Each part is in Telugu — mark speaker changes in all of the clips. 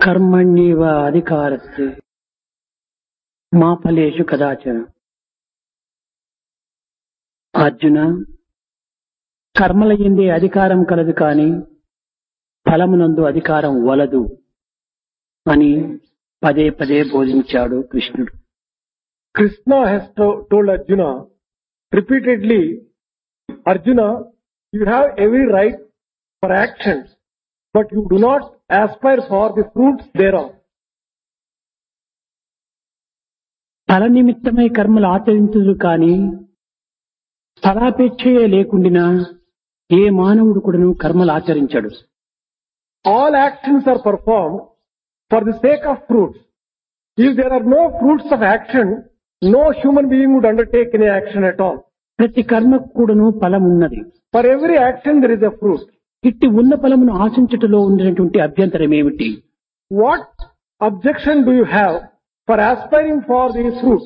Speaker 1: కర్మణ్యేవ అధికారస్య మా ఫలేషు కదాచన అర్జున కర్మల ఎందే అధికారం కలదు కాని ఫలమునందు అధికారం వలదు అని పదే పదే బోధించాడు కృష్ణుడు
Speaker 2: Krishna has to- told Arjuna repeatedly, Arjuna, you have every right for actions, but you do not aspire for the fruits thereof.
Speaker 1: ఫల నిమిత్తమై కర్మలు ఆచరించదు కాని ఫలాపేక్షయే లేకుండినా ఏ మానవుడు కూడాను కర్మలు ఆచరించడు
Speaker 2: All actions are performed for the sake of fruits. If there are no fruits of action, no human being would undertake any action at all.
Speaker 1: ప్రతి కర్మకు కూడాను ఫలం ఉన్నది
Speaker 2: For every action there is a fruit.
Speaker 1: ఇట్టి ఉన్న ఫలమును ఆశించుటలో ఉండినటువంటి అభ్యంతరం ఏమిటి
Speaker 2: What objection do you have for aspiring for these fruits?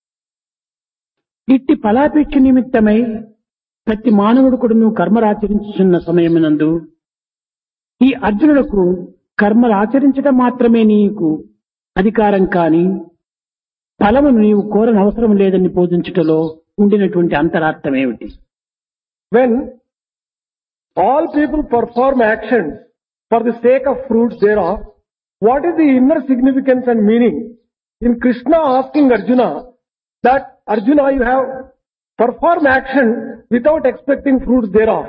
Speaker 1: ఇట్టి ఫలాపేక్ష నిమిత్తమై ప్రతి మానవుడు కూడాను కర్మలు ఆచరించుతున్న సమయమునందు ఈ అర్జునులకు కర్మలు ఆచరించడం మాత్రమే నీకు అధికారం కాని ఫలమును నీవు కోరని అవసరం లేదని బోధించుటలో ఉండినటువంటి అంతరార్థం ఏమిటి
Speaker 2: When all people perform actions for the sake of fruits thereof, what is the inner significance and meaning in Krishna asking Arjuna that Arjuna you have performed action without expecting fruits thereof?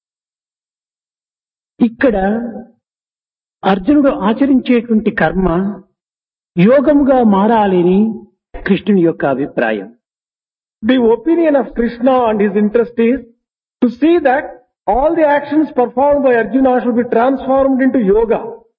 Speaker 1: ఇక్కడ అర్జునుడు ఆచరించేటువంటి కర్మ యోగముగా మారాలని కృష్ణుని యొక్క అభిప్రాయం
Speaker 2: The opinion of Krishna and his interest is to see that all the actions performed by Arjuna should be transformed into yoga.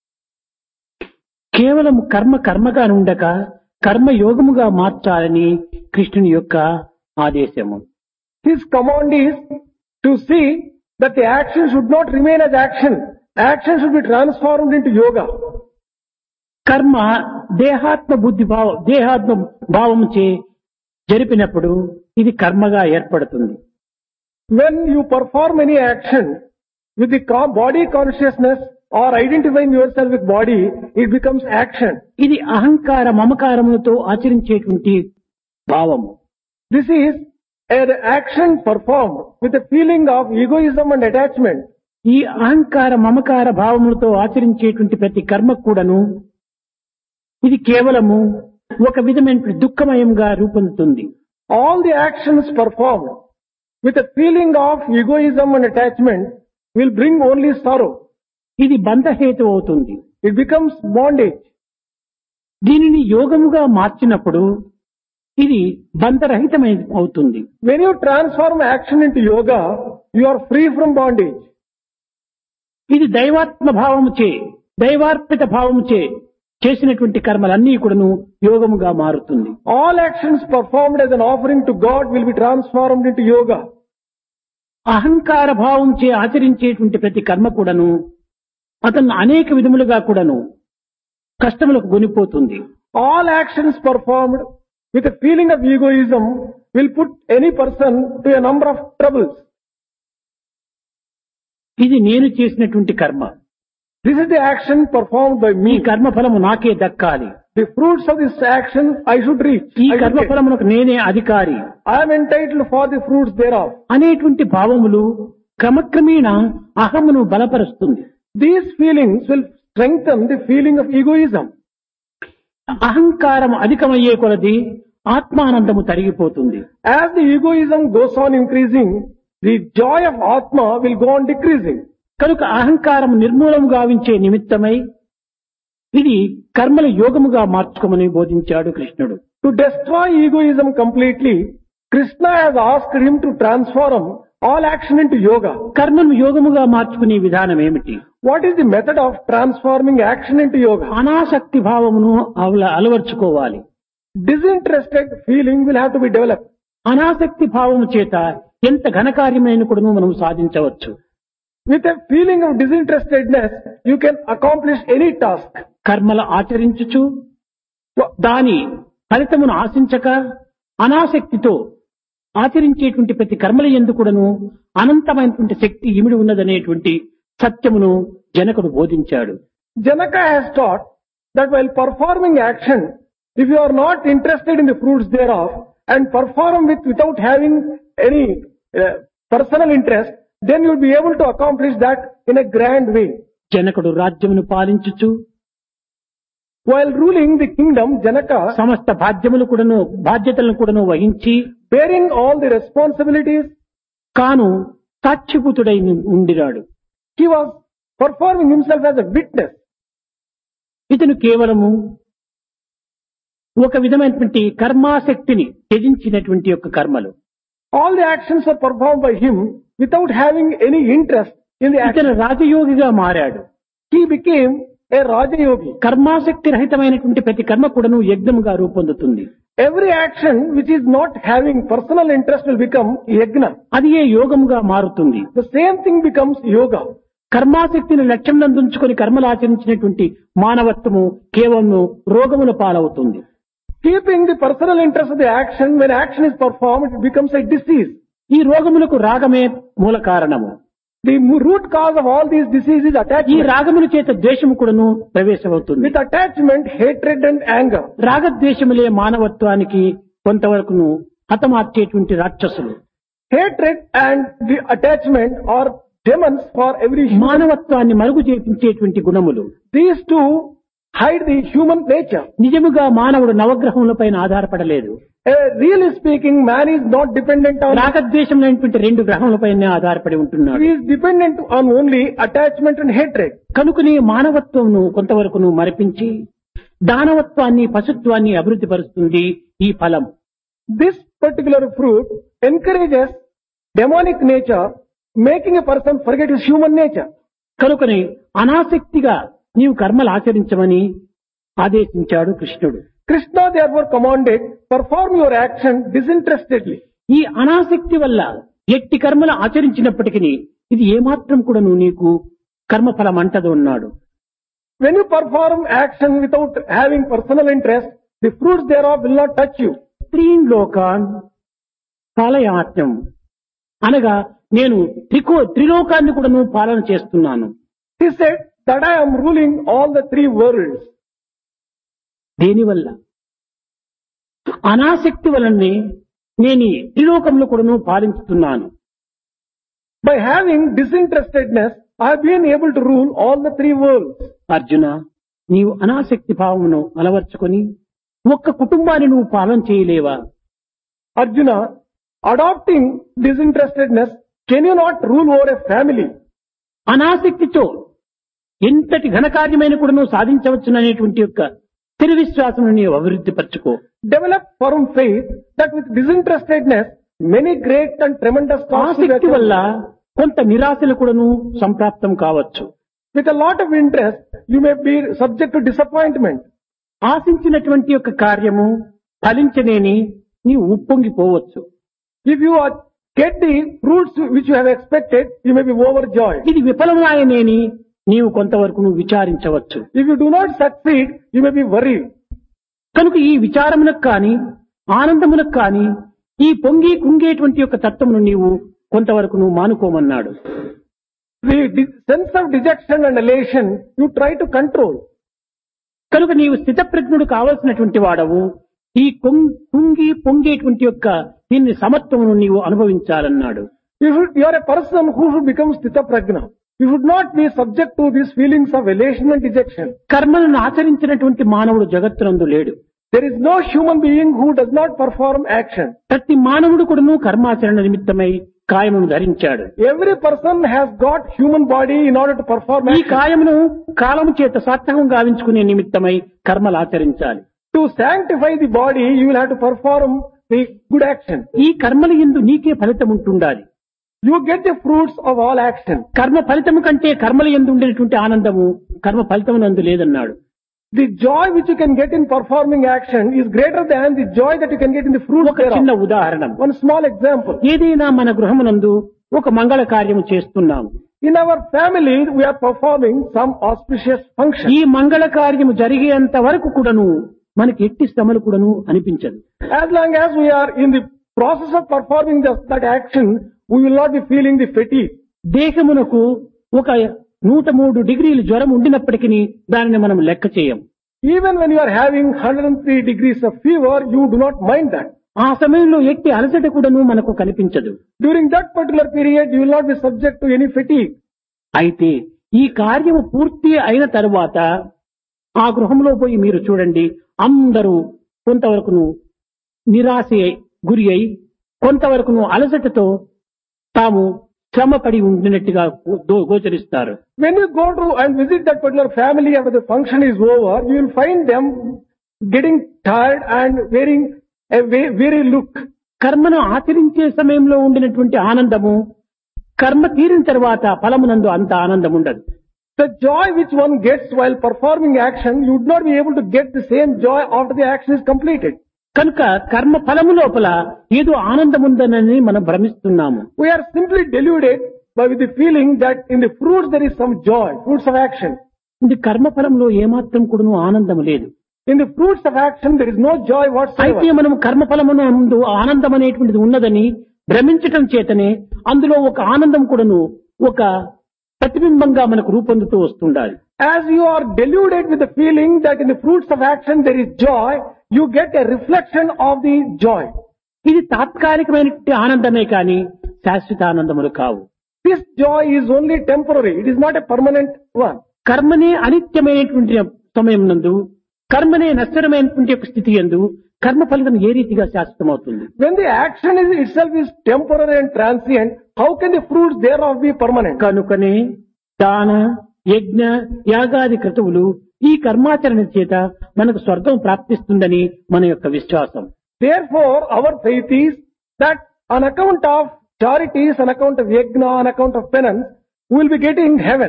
Speaker 1: కేవలం కర్మ కర్మగా ఉండక కర్మ యోగముగా మార్చాలని కృష్ణుని యొక్క ఆదేశము
Speaker 2: His command is to see that the action should not remain as action. Action should be transformed into yoga.
Speaker 1: కర్మ దేహాత్మ బుద్ధి భావ దేహాత్మ భావము చే జరిపినప్పుడు ఇది కర్మగా ఏర్పడుతుంది
Speaker 2: When you perform any action with the co- body consciousness or identifying yourself with body, it becomes action.
Speaker 1: ఇది అహంకార మమకారములతో ఆచరించేటువంటి భావము
Speaker 2: This is an action performed with a feeling of egoism and attachment.
Speaker 1: ఈ అహంకార మమకార భావములతో ఆచరించేటువంటి ప్రతి కర్మ కూడాను ఇది కేవలము ఒక విధమైన దుఃఖమయంగా రూపొందుతుంది
Speaker 2: All the actions performed with a feeling of egoism and attachment will bring only sorrow.
Speaker 1: ఇది బంధహేతు అవుతుంది
Speaker 2: It becomes bondage.
Speaker 1: దీనిని యోగముగా మార్చినప్పుడు ఇది బంధరహితమై అవుతుంది
Speaker 2: When you transform action into yoga, you are free from bondage.
Speaker 1: ఇది దైవాత్మ భావము చే దైవార్పిత భావము చే చేసినటువంటి కర్మలన్నీ కూడాను యోగముగా మారుతుంది
Speaker 2: All actions performed as an offering to God will be transformed into yoga.
Speaker 1: అహంకార భావం చే ఆచరించేటువంటి ప్రతి కర్మ కూడాను అతను అనేక విధములుగా కూడాను కష్టములకు గొనిపోతుంది
Speaker 2: All actions performed with a feeling of egoism will put any person to a number of troubles.
Speaker 1: ఇది నేను చేసినటువంటి కర్మ
Speaker 2: This is the action performed by
Speaker 1: ఈ
Speaker 2: me.
Speaker 1: కర్మ ఫలము నాకే దక్కాలి
Speaker 2: The fruits of this action I should reach.
Speaker 1: ఈ
Speaker 2: I, should
Speaker 1: కర్మ
Speaker 2: get.
Speaker 1: ఫలమునకు నేనే అధికారి
Speaker 2: I am entitled for the fruits thereof.
Speaker 1: అనేటువంటి భావములు క్రమక్రమేణ అహమును బలపరుస్తుంది
Speaker 2: These feelings will strengthen the feeling of egoism.
Speaker 1: అహంకారం అధికమయ్యే కొలది ఆత్మానందము తరిగిపోతుంది
Speaker 2: As the egoism goes on increasing, the joy of Atma will go on decreasing.
Speaker 1: కనుక అహంకారం నిర్మూలము గావించే నిమిత్తమై ఇది కర్మల యోగముగా మార్చుకోమని బోధించాడు కృష్ణుడు
Speaker 2: To destroy egoism completely, Krishna has asked him to transform all action into yoga.
Speaker 1: కర్మను యోగముగా మార్చుకునే విధానం ఏమిటి
Speaker 2: What is the method of transforming action into yoga?
Speaker 1: అనాసక్తి భావమును అవల అలవర్చుకోవాలి
Speaker 2: Disinterested feeling will have to be developed.
Speaker 1: అనాసక్తి భావము చేత ఎంత ఘనకార్యమైన కూడా మనం సాధించవచ్చు
Speaker 2: With a feeling of disinterestedness, you can accomplish any task.
Speaker 1: కర్మలు ఆచరించుచు దాని ఫలితమును ఆశించక అనాసక్తితో ఆచరించేటువంటి ప్రతి కర్మల ఎందుకుడను అనంతమైనటువంటి శక్తి ఇమిడి ఉన్నదనేటువంటి సత్యమును జనకుడు బోధించాడు
Speaker 2: Janaka has taught that while performing action, if you are not interested in the fruits thereof and perform with without having any uh, personal interest, then you will be able to accomplish that in a grand way.
Speaker 1: జనకుడు రాజ్యమును పాలించుచు
Speaker 2: While ruling the kingdom, Janaka,
Speaker 1: సమస్త బాధ్యములు కూడాను బాధ్యతలను కూడాను వహించి
Speaker 2: bearing all the responsibilities,
Speaker 1: కాను సాక్షిభూతుడై ఉండిరాడు
Speaker 2: he was performing himself as a witness.
Speaker 1: ఇతను కేవలము ఒక విధమైనటువంటి కర్మాసక్తిని త్యజించినటువంటి యొక్క కర్మలు
Speaker 2: All the actions were performed by him without having any interest in the action.
Speaker 1: ఇతను రాజయోగిగా మారాడు
Speaker 2: He became a Rajayogi.
Speaker 1: కర్మాసక్తి రహితమైనటువంటి ప్రతి కర్మ కూడాను యజ్ఞముగా రూపొందుతుంది
Speaker 2: Every action which is not having personal interest will become yajna.
Speaker 1: అది ఏ యోగముగా మారుతుంది
Speaker 2: The same thing becomes yoga.
Speaker 1: కర్మాసక్తిని లక్ష్యం నందుంచుకొని కర్మలు ఆచరించినటువంటి మానవత్వము కేవలం రోగముల పాలవుతుంది
Speaker 2: Keeping the personal interest of the action, when action is performed, it becomes a disease.
Speaker 1: ఈ రోగములకు రాగమే మూల కారణము
Speaker 2: The mo- root cause of all these diseases is
Speaker 1: ఈ
Speaker 2: attachment.
Speaker 1: రాగముల చేత ద్వేషము కూడాను ప్రవేశమవుతుంది
Speaker 2: With attachment, hatred and anger.
Speaker 1: రాగద్వేషములే మానవత్వానికి కొంతవరకును హతమార్చేటువంటి రాక్షసులు
Speaker 2: Hatred and the attachment are demons for every human.
Speaker 1: మానవత్వాన్ని మరుగు చేపించేటువంటి గుణములు
Speaker 2: These two hide the human nature.
Speaker 1: నిజముగా మానవుడు నవగ్రహములపైన ఆధారపడలేదు
Speaker 2: Uh, really speaking, man is not dependent on,
Speaker 1: రాగద్వేషములైనటువంటి రెండు గ్రహములపైన ఆధారపడి ఉంటున్నాడు
Speaker 2: he is dependent on only attachment and hatred.
Speaker 1: కనుకనే మానవత్వమును కొంతవరకును మరిపించి దానవత్వాన్ని పశుత్వాన్ని అభివృద్ధి పరుస్తుంది ఈ ఫలం
Speaker 2: This particular fruit encourages demonic nature, making a person forget his human nature.
Speaker 1: కనుకనే అనాసక్తిగా నీవు కర్మలు ఆచరించమని ఆదేశించాడు కృష్ణుడు
Speaker 2: Krishna therefore commanded, perform your action disinterestedly.
Speaker 1: ఈ అనాసక్తి వల్ల ఎట్టి కర్మలు ఆచరించినప్పటికీ ఇది ఏమాత్రం కూడాను నీకు కర్మఫలం అంటదు అన్నాడు
Speaker 2: When you perform action without having personal interest, the fruits thereof will not touch you.
Speaker 1: స్త్రీన్ లోకాన్ పాలయాత్యం అనగా నేను త్రికో త్రిలోకాన్ని కూడాను పాలన చేస్తున్నాను
Speaker 2: He said that I am ruling all the three worlds.
Speaker 1: దేనివల్ల అనాసక్తి వలనే నేను ఈ త్రిలోకంలో కూడాను పాలించుతున్నాను
Speaker 2: By having disinterestedness, I have been able to rule all the three worlds.
Speaker 1: Arjuna నీవు అనాసక్తి భావమును అలవర్చుకొని ఒక్క కుటుంబాన్ని నువ్వు పాలన చేయలేవా
Speaker 2: Arjuna, adopting disinterestedness, can you not rule over a family?
Speaker 1: అనాసక్తితో ఎంతటి ఘనకార్యమైన కూడా నువ్వు సాధించవచ్చుననేటువంటి యొక్క స్థిర విశ్వాసం నీవు అభివృద్ధి పరచుకో
Speaker 2: Develop firm faith that with disinterestedness, many great and tremendous tasks will be
Speaker 1: ఆసక్తి వల్ల
Speaker 2: accomplished.
Speaker 1: కొంత నిరాశలు కూడాను సంప్రాప్తం కావచ్చు
Speaker 2: With a lot of interest, you may be subject to disappointment.
Speaker 1: ఆశించినటువంటి యొక్క కార్యము ఫలించనేని నీవు ఉప్పొంగిపోవచ్చు
Speaker 2: If you are, get the fruits which you have expected, you may be overjoyed.
Speaker 1: ఇది విఫలమాయనేని నీవు కొంతవరకు నువ్వు విచారించవచ్చు
Speaker 2: If you do not succeed, you may be worried.
Speaker 1: కనుక ఈ విచారమునకు కాని ఆనందమునకు కాని ఈ పొంగి కుంగేటువంటి యొక్క తత్వమును నీవు కొంతవరకు నువ్వు మానుకోమన్నాడు
Speaker 2: The de- sense of dejection and elation, you try to control.
Speaker 1: కనుక నీవు స్థితప్రజ్ఞుడు కావలసినటువంటి వాడవు ఈ కొం- కుంగి పొంగేటువంటి యొక్క దీన్ని సమత్వమును నీవు అనుభవించాలన్నాడు
Speaker 2: You should, you are a person who should become sthita prajna. You should not be subject to these feelings of elation and dejection.
Speaker 1: కర్మలను ఆచరించినటువంటి మానవుడు జగత్తునందు లేడు
Speaker 2: There is no human being who does not perform action.
Speaker 1: ప్రతి మానవుడు కూడాను కర్మాచరణ నిమిత్తమై కాయమును ధరించాడు
Speaker 2: Every person has got human body in order to perform
Speaker 1: ఈ
Speaker 2: action.
Speaker 1: కాయమును కాలము చేత సార్థకం గావించుకునే నిమిత్తమై కర్మలు ఆచరించాలి
Speaker 2: To sanctify the body, you will have to perform the good action.
Speaker 1: ఈ కర్మల ఎందు నీకే ఫలితం ఉంటుండాలి
Speaker 2: You get the fruits of all action.
Speaker 1: కర్మ ఫలితము కంటే కర్మల ఎందు ఉండేటువంటి ఆనందము కర్మ ఫలితమునందు లేదన్నాడు
Speaker 2: The joy which you can get in performing action is greater than the joy that you can get in the fruits
Speaker 1: ఒక చిన్న
Speaker 2: thereof.
Speaker 1: ఉదాహరణ
Speaker 2: One small example.
Speaker 1: ఏదైనా మన గృహమునందు ఒక మంగళ కార్యము చేస్తున్నాము
Speaker 2: In our family, we are performing some auspicious function.
Speaker 1: ఈ మంగళ కార్యము జరిగేంత వరకు కూడాను మనకి ఎట్టి శ్రమలు కూడాను అనిపించదు
Speaker 2: As long as we are in the process of performing the, that action, we will not be feeling the fatigue.
Speaker 1: దేహమునకు ఒక నూట మూడు డిగ్రీలు జ్వరం ఉండినప్పటికీ దానిని మనం లెక్క చేయం
Speaker 2: Even when you are having 103 degrees of fever, you do not mind that.
Speaker 1: ఆ సమయంలో ఎట్టి అలసట కూడాను మనకు కనిపించదు
Speaker 2: During that particular period, you will not be subject to any fatigue.
Speaker 1: అయితే ఈ కార్యము పూర్తి అయిన తరువాత ఆ గృహంలో పోయి మీరు చూడండి అందరూ కొంతవరకును నిరాశ గురి అయి కొంతవరకును అలసటతో తాము శ్రమపడి ఉండినట్టుగా గో- గోచరిస్తారు
Speaker 2: When you go to and visit that particular family after the function is over, you will find them getting tired and wearing a we- weary look.
Speaker 1: కర్మను ఆచరించే సమయంలో ఉండినటువంటి ఆనందము కర్మ తీరిన తర్వాత ఫలమునందు అంత ఆనందం ఉండదు
Speaker 2: The joy which one gets while performing action, you would not be able to get the same joy after the action is completed.
Speaker 1: కనుక కర్మ ఫలము లోపల ఏదో ఆనందం ఉందనని మనం భ్రమిస్తున్నాము
Speaker 2: We are simply deluded by with the feeling that in the fruits there is some joy, fruits of action.
Speaker 1: ఇది కర్మ ఫలంలో ఏమాత్రం కూడాను ఆనందం లేదు
Speaker 2: In the fruits of action there is no joy
Speaker 1: అయితే
Speaker 2: whatsoever.
Speaker 1: మనం కర్మఫలమును ముందు ఆనందం అనేటువంటిది ఉన్నదని భ్రమించటం చేతనే అందులో ఒక ఆనందం కూడాను ఒక ప్రతిబింబంగా మనకు రూపొందుతూ వస్తుండాలి
Speaker 2: As you are deluded with the feeling that in the fruits of action there is joy, you get a reflection of the joy.
Speaker 1: ఇది తాత్కాలికమైనటువంటి ఆనందమే కాని శాశ్వత ఆనందములు కావు
Speaker 2: This joy is only temporary. It is not a permanent one.
Speaker 1: కర్మనే అనిత్యమైనటువంటి సమయం నందు కర్మనే నశ్వరమైనటువంటి యొక్క స్థితి ఎందు కర్మ ఫలితం ఏ రీతిగా శాశ్వతమవుతుంది
Speaker 2: When the action is itself is temporary and transient, how can the fruits thereof be permanent?
Speaker 1: కనుకనే దాన యజ్ఞ యాగాది క్రతువులు ఈ కర్మాచరణ చేత మనకు స్వర్గం ప్రాప్తిస్తుందని మన యొక్క విశ్వాసం
Speaker 2: Therefore, our faith is that on account of charities, on account of yajna, on account of penance, we will be getting heaven.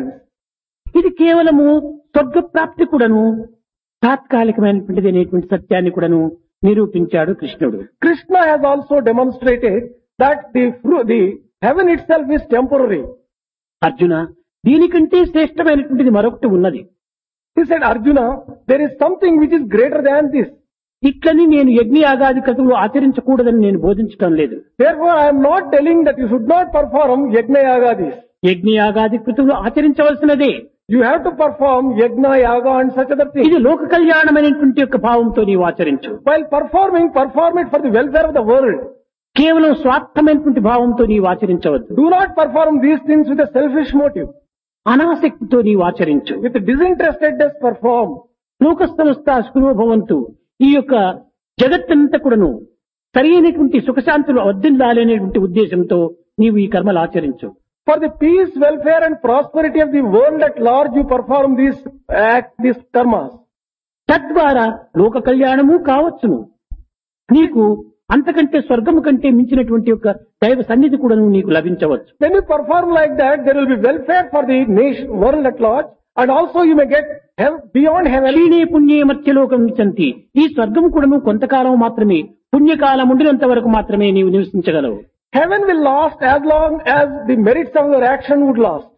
Speaker 1: ఇది కేవలము స్వర్గ ప్రాప్తి కూడాను తాత్కాలికమైనటువంటిది అనేటువంటి సత్యాన్ని కూడాను నిరూపించాడు కృష్ణుడు
Speaker 2: Krishna has also demonstrated that the fru- the heaven itself is temporary.
Speaker 1: Arjuna దీనికంటే శ్రేష్టమైనటువంటిది మరొకటి ఉన్నది
Speaker 2: He said, Arjuna, there is something which is greater than this.
Speaker 1: ఇట్లని నేను యజ్ఞ యాగాది క్రతువులు ఆచరించకూడదని నేను బోధించడం లేదు
Speaker 2: Therefore, I am not telling that you should not perform yajna yagadis.
Speaker 1: యజ్ఞ యాగాది క్రతువులు ఆచరించవలసినదే
Speaker 2: You have to perform yajna yaga and such other things.
Speaker 1: ఇది లోక కళ్యాణమైనటువంటి యొక్క భావంతో నీవు ఆచరించు
Speaker 2: While performing, perform it for the welfare of the world.
Speaker 1: కేవలం స్వార్థమైనటువంటి భావంతో నీవు ఆచరించవద్దు
Speaker 2: Do not perform these things with a selfish motive.
Speaker 1: అనాసక్తితో నీవు ఆచరించు
Speaker 2: With disinterestedness perform.
Speaker 1: లోక సంస్థ సుఖభవంతు ఈ యొక్క జగత్తంతా కూడాను సరి అయినటువంటి సుఖశాంతులు వర్ధిల్లాలనేటువంటి ఉద్దేశంతో నీవు ఈ కర్మలు ఆచరించు
Speaker 2: For the peace, welfare and prosperity of the world at large, you perform these act, these karmas.
Speaker 1: తద్వారా లోక కళ్యాణము కావచ్చును నీకు అంతకంటే స్వర్గము కంటే మించినటువంటి యొక్క దైవ సన్నిధి కూడా నీకు లభించవచ్చు
Speaker 2: When you perform like that, there will be welfare for the nation, world at large, and also you may get heaven, beyond heaven.
Speaker 1: క్షీణే పుణ్యే మధ్యలోకం విచంతి ఈ స్వర్గము కూడాను కొంతకాలం మాత్రమే పుణ్యకాలం ఉండినంత వరకు మాత్రమే నీవు నివసించగలవు
Speaker 2: Heaven will last as long as the merits of your action would last.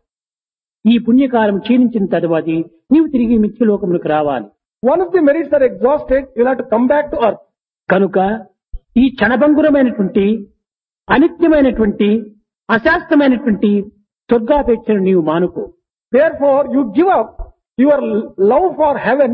Speaker 1: ఈ పుణ్యకాలం క్షీణించిన తరువాత నీవు తిరిగి మిథ్యలోకములకు రావాలి
Speaker 2: Once the merits are exhausted, you'll have to come back to earth.
Speaker 1: కనుక ఈ క్షణభంగురమైనటువంటి అనిత్యమైనటువంటి అశాస్త్రమైనటువంటి స్వర్గాపేక్షను నీవు మానుకో
Speaker 2: Therefore, you give up your love for heaven,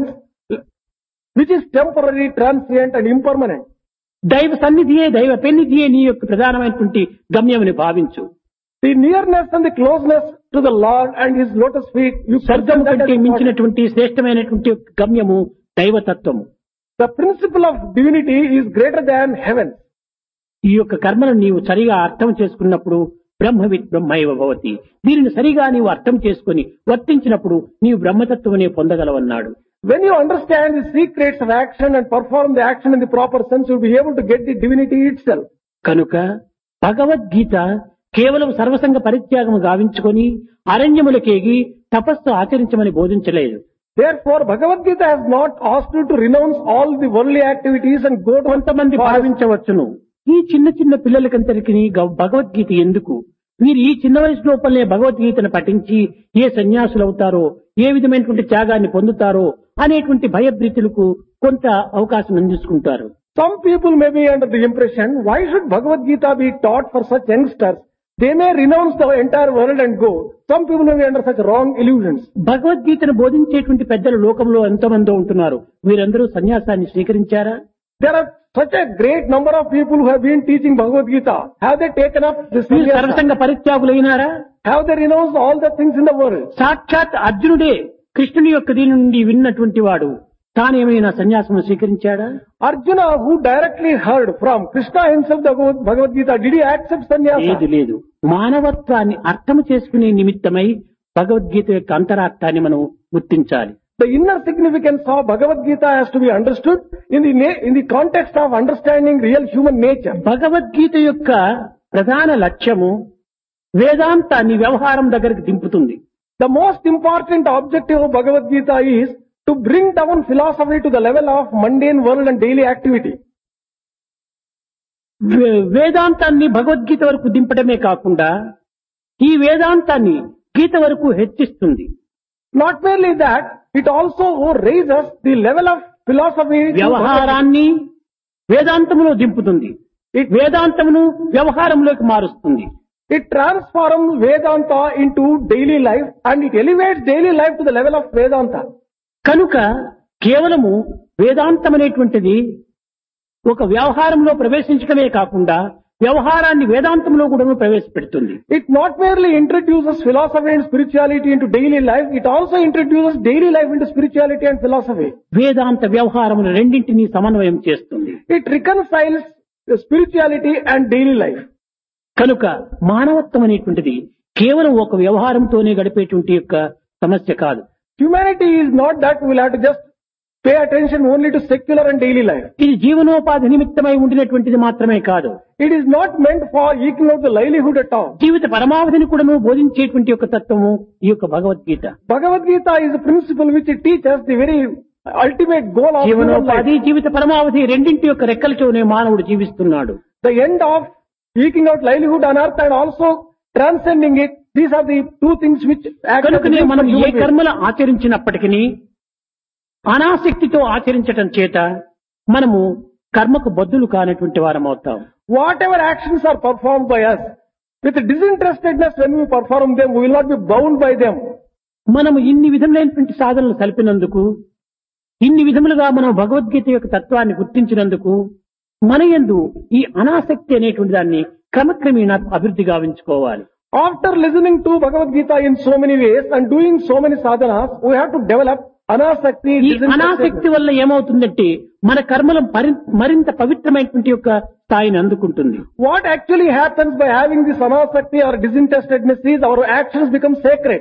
Speaker 2: which is temporary, transient and impermanent.
Speaker 1: దైవ సన్నిధియే దైవ పెన్నిధియే నీ యొక్క ప్రధానమైనటువంటి గమ్యమని భావించు
Speaker 2: The nearness and the closeness to the Lord and His lotus feet, you
Speaker 1: స్వర్గం
Speaker 2: consider that
Speaker 1: కంటే
Speaker 2: as important.
Speaker 1: మించినటువంటి శ్రేష్టమైనటువంటి యొక్క గమ్యము దైవతత్వము
Speaker 2: The principle of divinity is greater than heaven.
Speaker 1: ఈ యొక్క కర్మను నీవు సరిగా అర్థం చేసుకున్నప్పుడు బ్రహ్మవిత్ బ్రహ్మైవ భవతి దీనిని సరిగా నీవు అర్థం చేసుకుని వర్తించినప్పుడు నీవు బ్రహ్మతత్వమనే పొందగలవన్నాడు
Speaker 2: When you understand the secrets of action and perform the action in the proper sense, you'll be able to get the divinity itself.
Speaker 1: కనుక భగవద్గీత కేవలం సర్వసంగ పరిత్యాగము గావించుకొని అరణ్యములకేగి తపస్సు ఆచరించమని బోధించలేదు
Speaker 2: Therefore, Bhagavad Gita has not asked you to renounce all the worldly activities and go to
Speaker 1: కొంతమంది
Speaker 2: forest.
Speaker 1: భావించవచ్చును ఈ చిన్న చిన్న పిల్లలకంతరికి భగవద్గీత ఎందుకు మీరు ఈ చిన్న వయసు లోపలనే భగవద్గీతను పఠించి ఏ సన్యాసులు అవుతారో ఏ విధమైనటువంటి త్యాగాన్ని పొందుతారో అనేటువంటి భయభ్రీతులకు కొంత అవకాశం అందించుకుంటారు
Speaker 2: Some people may be under the impression, why should Bhagavad Gita be taught for such youngsters? They may renounce the entire world and go. Some people may be under such wrong illusions.
Speaker 1: భగవద్గీతను బోధించేటువంటి పెద్దలు లోకంలో ఎంతమందో ఉంటున్నారు వీరందరూ సన్యాసాన్ని స్వీకరించారా
Speaker 2: There are such a great number of people who have been teaching Bhagavad Gita. Have they taken up this
Speaker 1: వీరు
Speaker 2: sannyasa?
Speaker 1: సర్వసంగ పరిత్యాగులైనారా
Speaker 2: Have they renounced all the things in the world?
Speaker 1: సాక్షాత్ అర్జునుడే కృష్ణుని యొక్క దీని నుండి విన్నటువంటి వాడు తానేమైనా సన్యాసం స్వీకరించాడా
Speaker 2: Arjuna, who directly heard from Krishna himself the Bhagavad Bhagavad Gita, did he accept
Speaker 1: లేదు
Speaker 2: sannyasa?
Speaker 1: లేదు మానవత్వాన్ని అర్థం చేసుకునే నిమిత్తమై భగవద్గీత యొక్క అంతరార్థాన్ని మనం గుర్తించాలి
Speaker 2: The inner significance of Bhagavad Gita has to be understood in the, na- in the context of understanding real human nature.
Speaker 1: Bhagavad Gita యొక్క ప్రధాన లక్ష్యము వేదాంతాన్ని వ్యవహారం దగ్గరికి దింపుతుంది
Speaker 2: The most important objective of Bhagavad Gita is to bring down philosophy to the level of mundane world and daily activity.
Speaker 1: వే- వేదాంతాన్ని భగవద్గీత వరకు దింపడమే కాకుండా ఈ వేదాంతాన్ని గీత వరకు హెచ్చిస్తుంది
Speaker 2: Not merely that, it also raises the level of philosophy. to Bhagavad-
Speaker 1: వ్యవహారాన్ని వేదాంతములో దింపుతుంది వేదాంతమును వ్యవహారంలోకి మారుస్తుంది
Speaker 2: It transforms Vedanta into daily life and it elevates daily life to the level of Vedanta.
Speaker 1: కనుక కేవలము వేదాంతం అనేటువంటిది ఒక వ్యవహారంలో ప్రవేశించడమే కాకుండా వ్యవహారాన్ని వేదాంతంలో కూడా ప్రవేశపెడుతుంది
Speaker 2: It not merely introduces philosophy and spirituality into daily life, it also introduces daily life into spirituality and philosophy.
Speaker 1: వేదాంత వ్యవహారములు రెండింటినీ సమన్వయం చేస్తుంది
Speaker 2: It reconciles the spirituality and daily life.
Speaker 1: కనుక మానవత్వం అనేటువంటిది కేవలం ఒక వ్యవహారంతోనే గడిపేటువంటి యొక్క సమస్య కాదు
Speaker 2: Humanity is not that we'll have to just pay attention only to secular and daily life.
Speaker 1: ఇది జీవనోపాధి నిమిత్తమై ఉండినటువంటిది మాత్రమే కాదు
Speaker 2: It is not meant for eking out the livelihood at all.
Speaker 1: జీవిత పరమావధిని కూడాను బోధించేటువంటి యొక్క తత్వము ఈ యొక్క Bhagavad Gita
Speaker 2: Bhagavad Gita is a principle which it teaches the very ultimate goal of human life.
Speaker 1: జీవనోపాధి జీవిత పరమావధి రెండింటి యొక్క రెక్కలతోనే మానవుడు జీవిస్తున్నాడు
Speaker 2: The end of eking out livelihood on earth and also transcending it, these are the two things which act as
Speaker 1: కనుకనే
Speaker 2: the
Speaker 1: మనం ఏ
Speaker 2: human being.
Speaker 1: కర్మలు ఆచరించినప్పటికీ అనాసక్తితో ఆచరించటం చేత మనము కర్మకు బద్దులు కానటువంటి వారం అవుతాం
Speaker 2: Whatever actions are performed by us, with disinterestedness when we perform them, we will not be bound by them.
Speaker 1: మనము ఇన్ని విధములైనటువంటి సాధనలు కలిపినందుకు ఇన్ని విధములుగా మనం భగవద్గీత యొక్క తత్వాన్ని గుర్తించినందుకు మన యందు ఈ అనాసక్తి అనేటువంటి దాన్ని క్రమక్రమేణా అభివృద్ధి గావించుకోవాలి
Speaker 2: After listening to Bhagavad Gita in so many ways and doing so many sadhanas, we have to develop anasakti,
Speaker 1: ఈ
Speaker 2: disinterestedness.
Speaker 1: అనాసక్తి వల్ల ఏమవుతుందంటే మన కర్మలు పరి- మరింత పవిత్రమైనటువంటి యొక్క స్థాయిని అందుకుంటుంది
Speaker 2: What actually happens by having this anasakti or disinterestedness is our actions become sacred.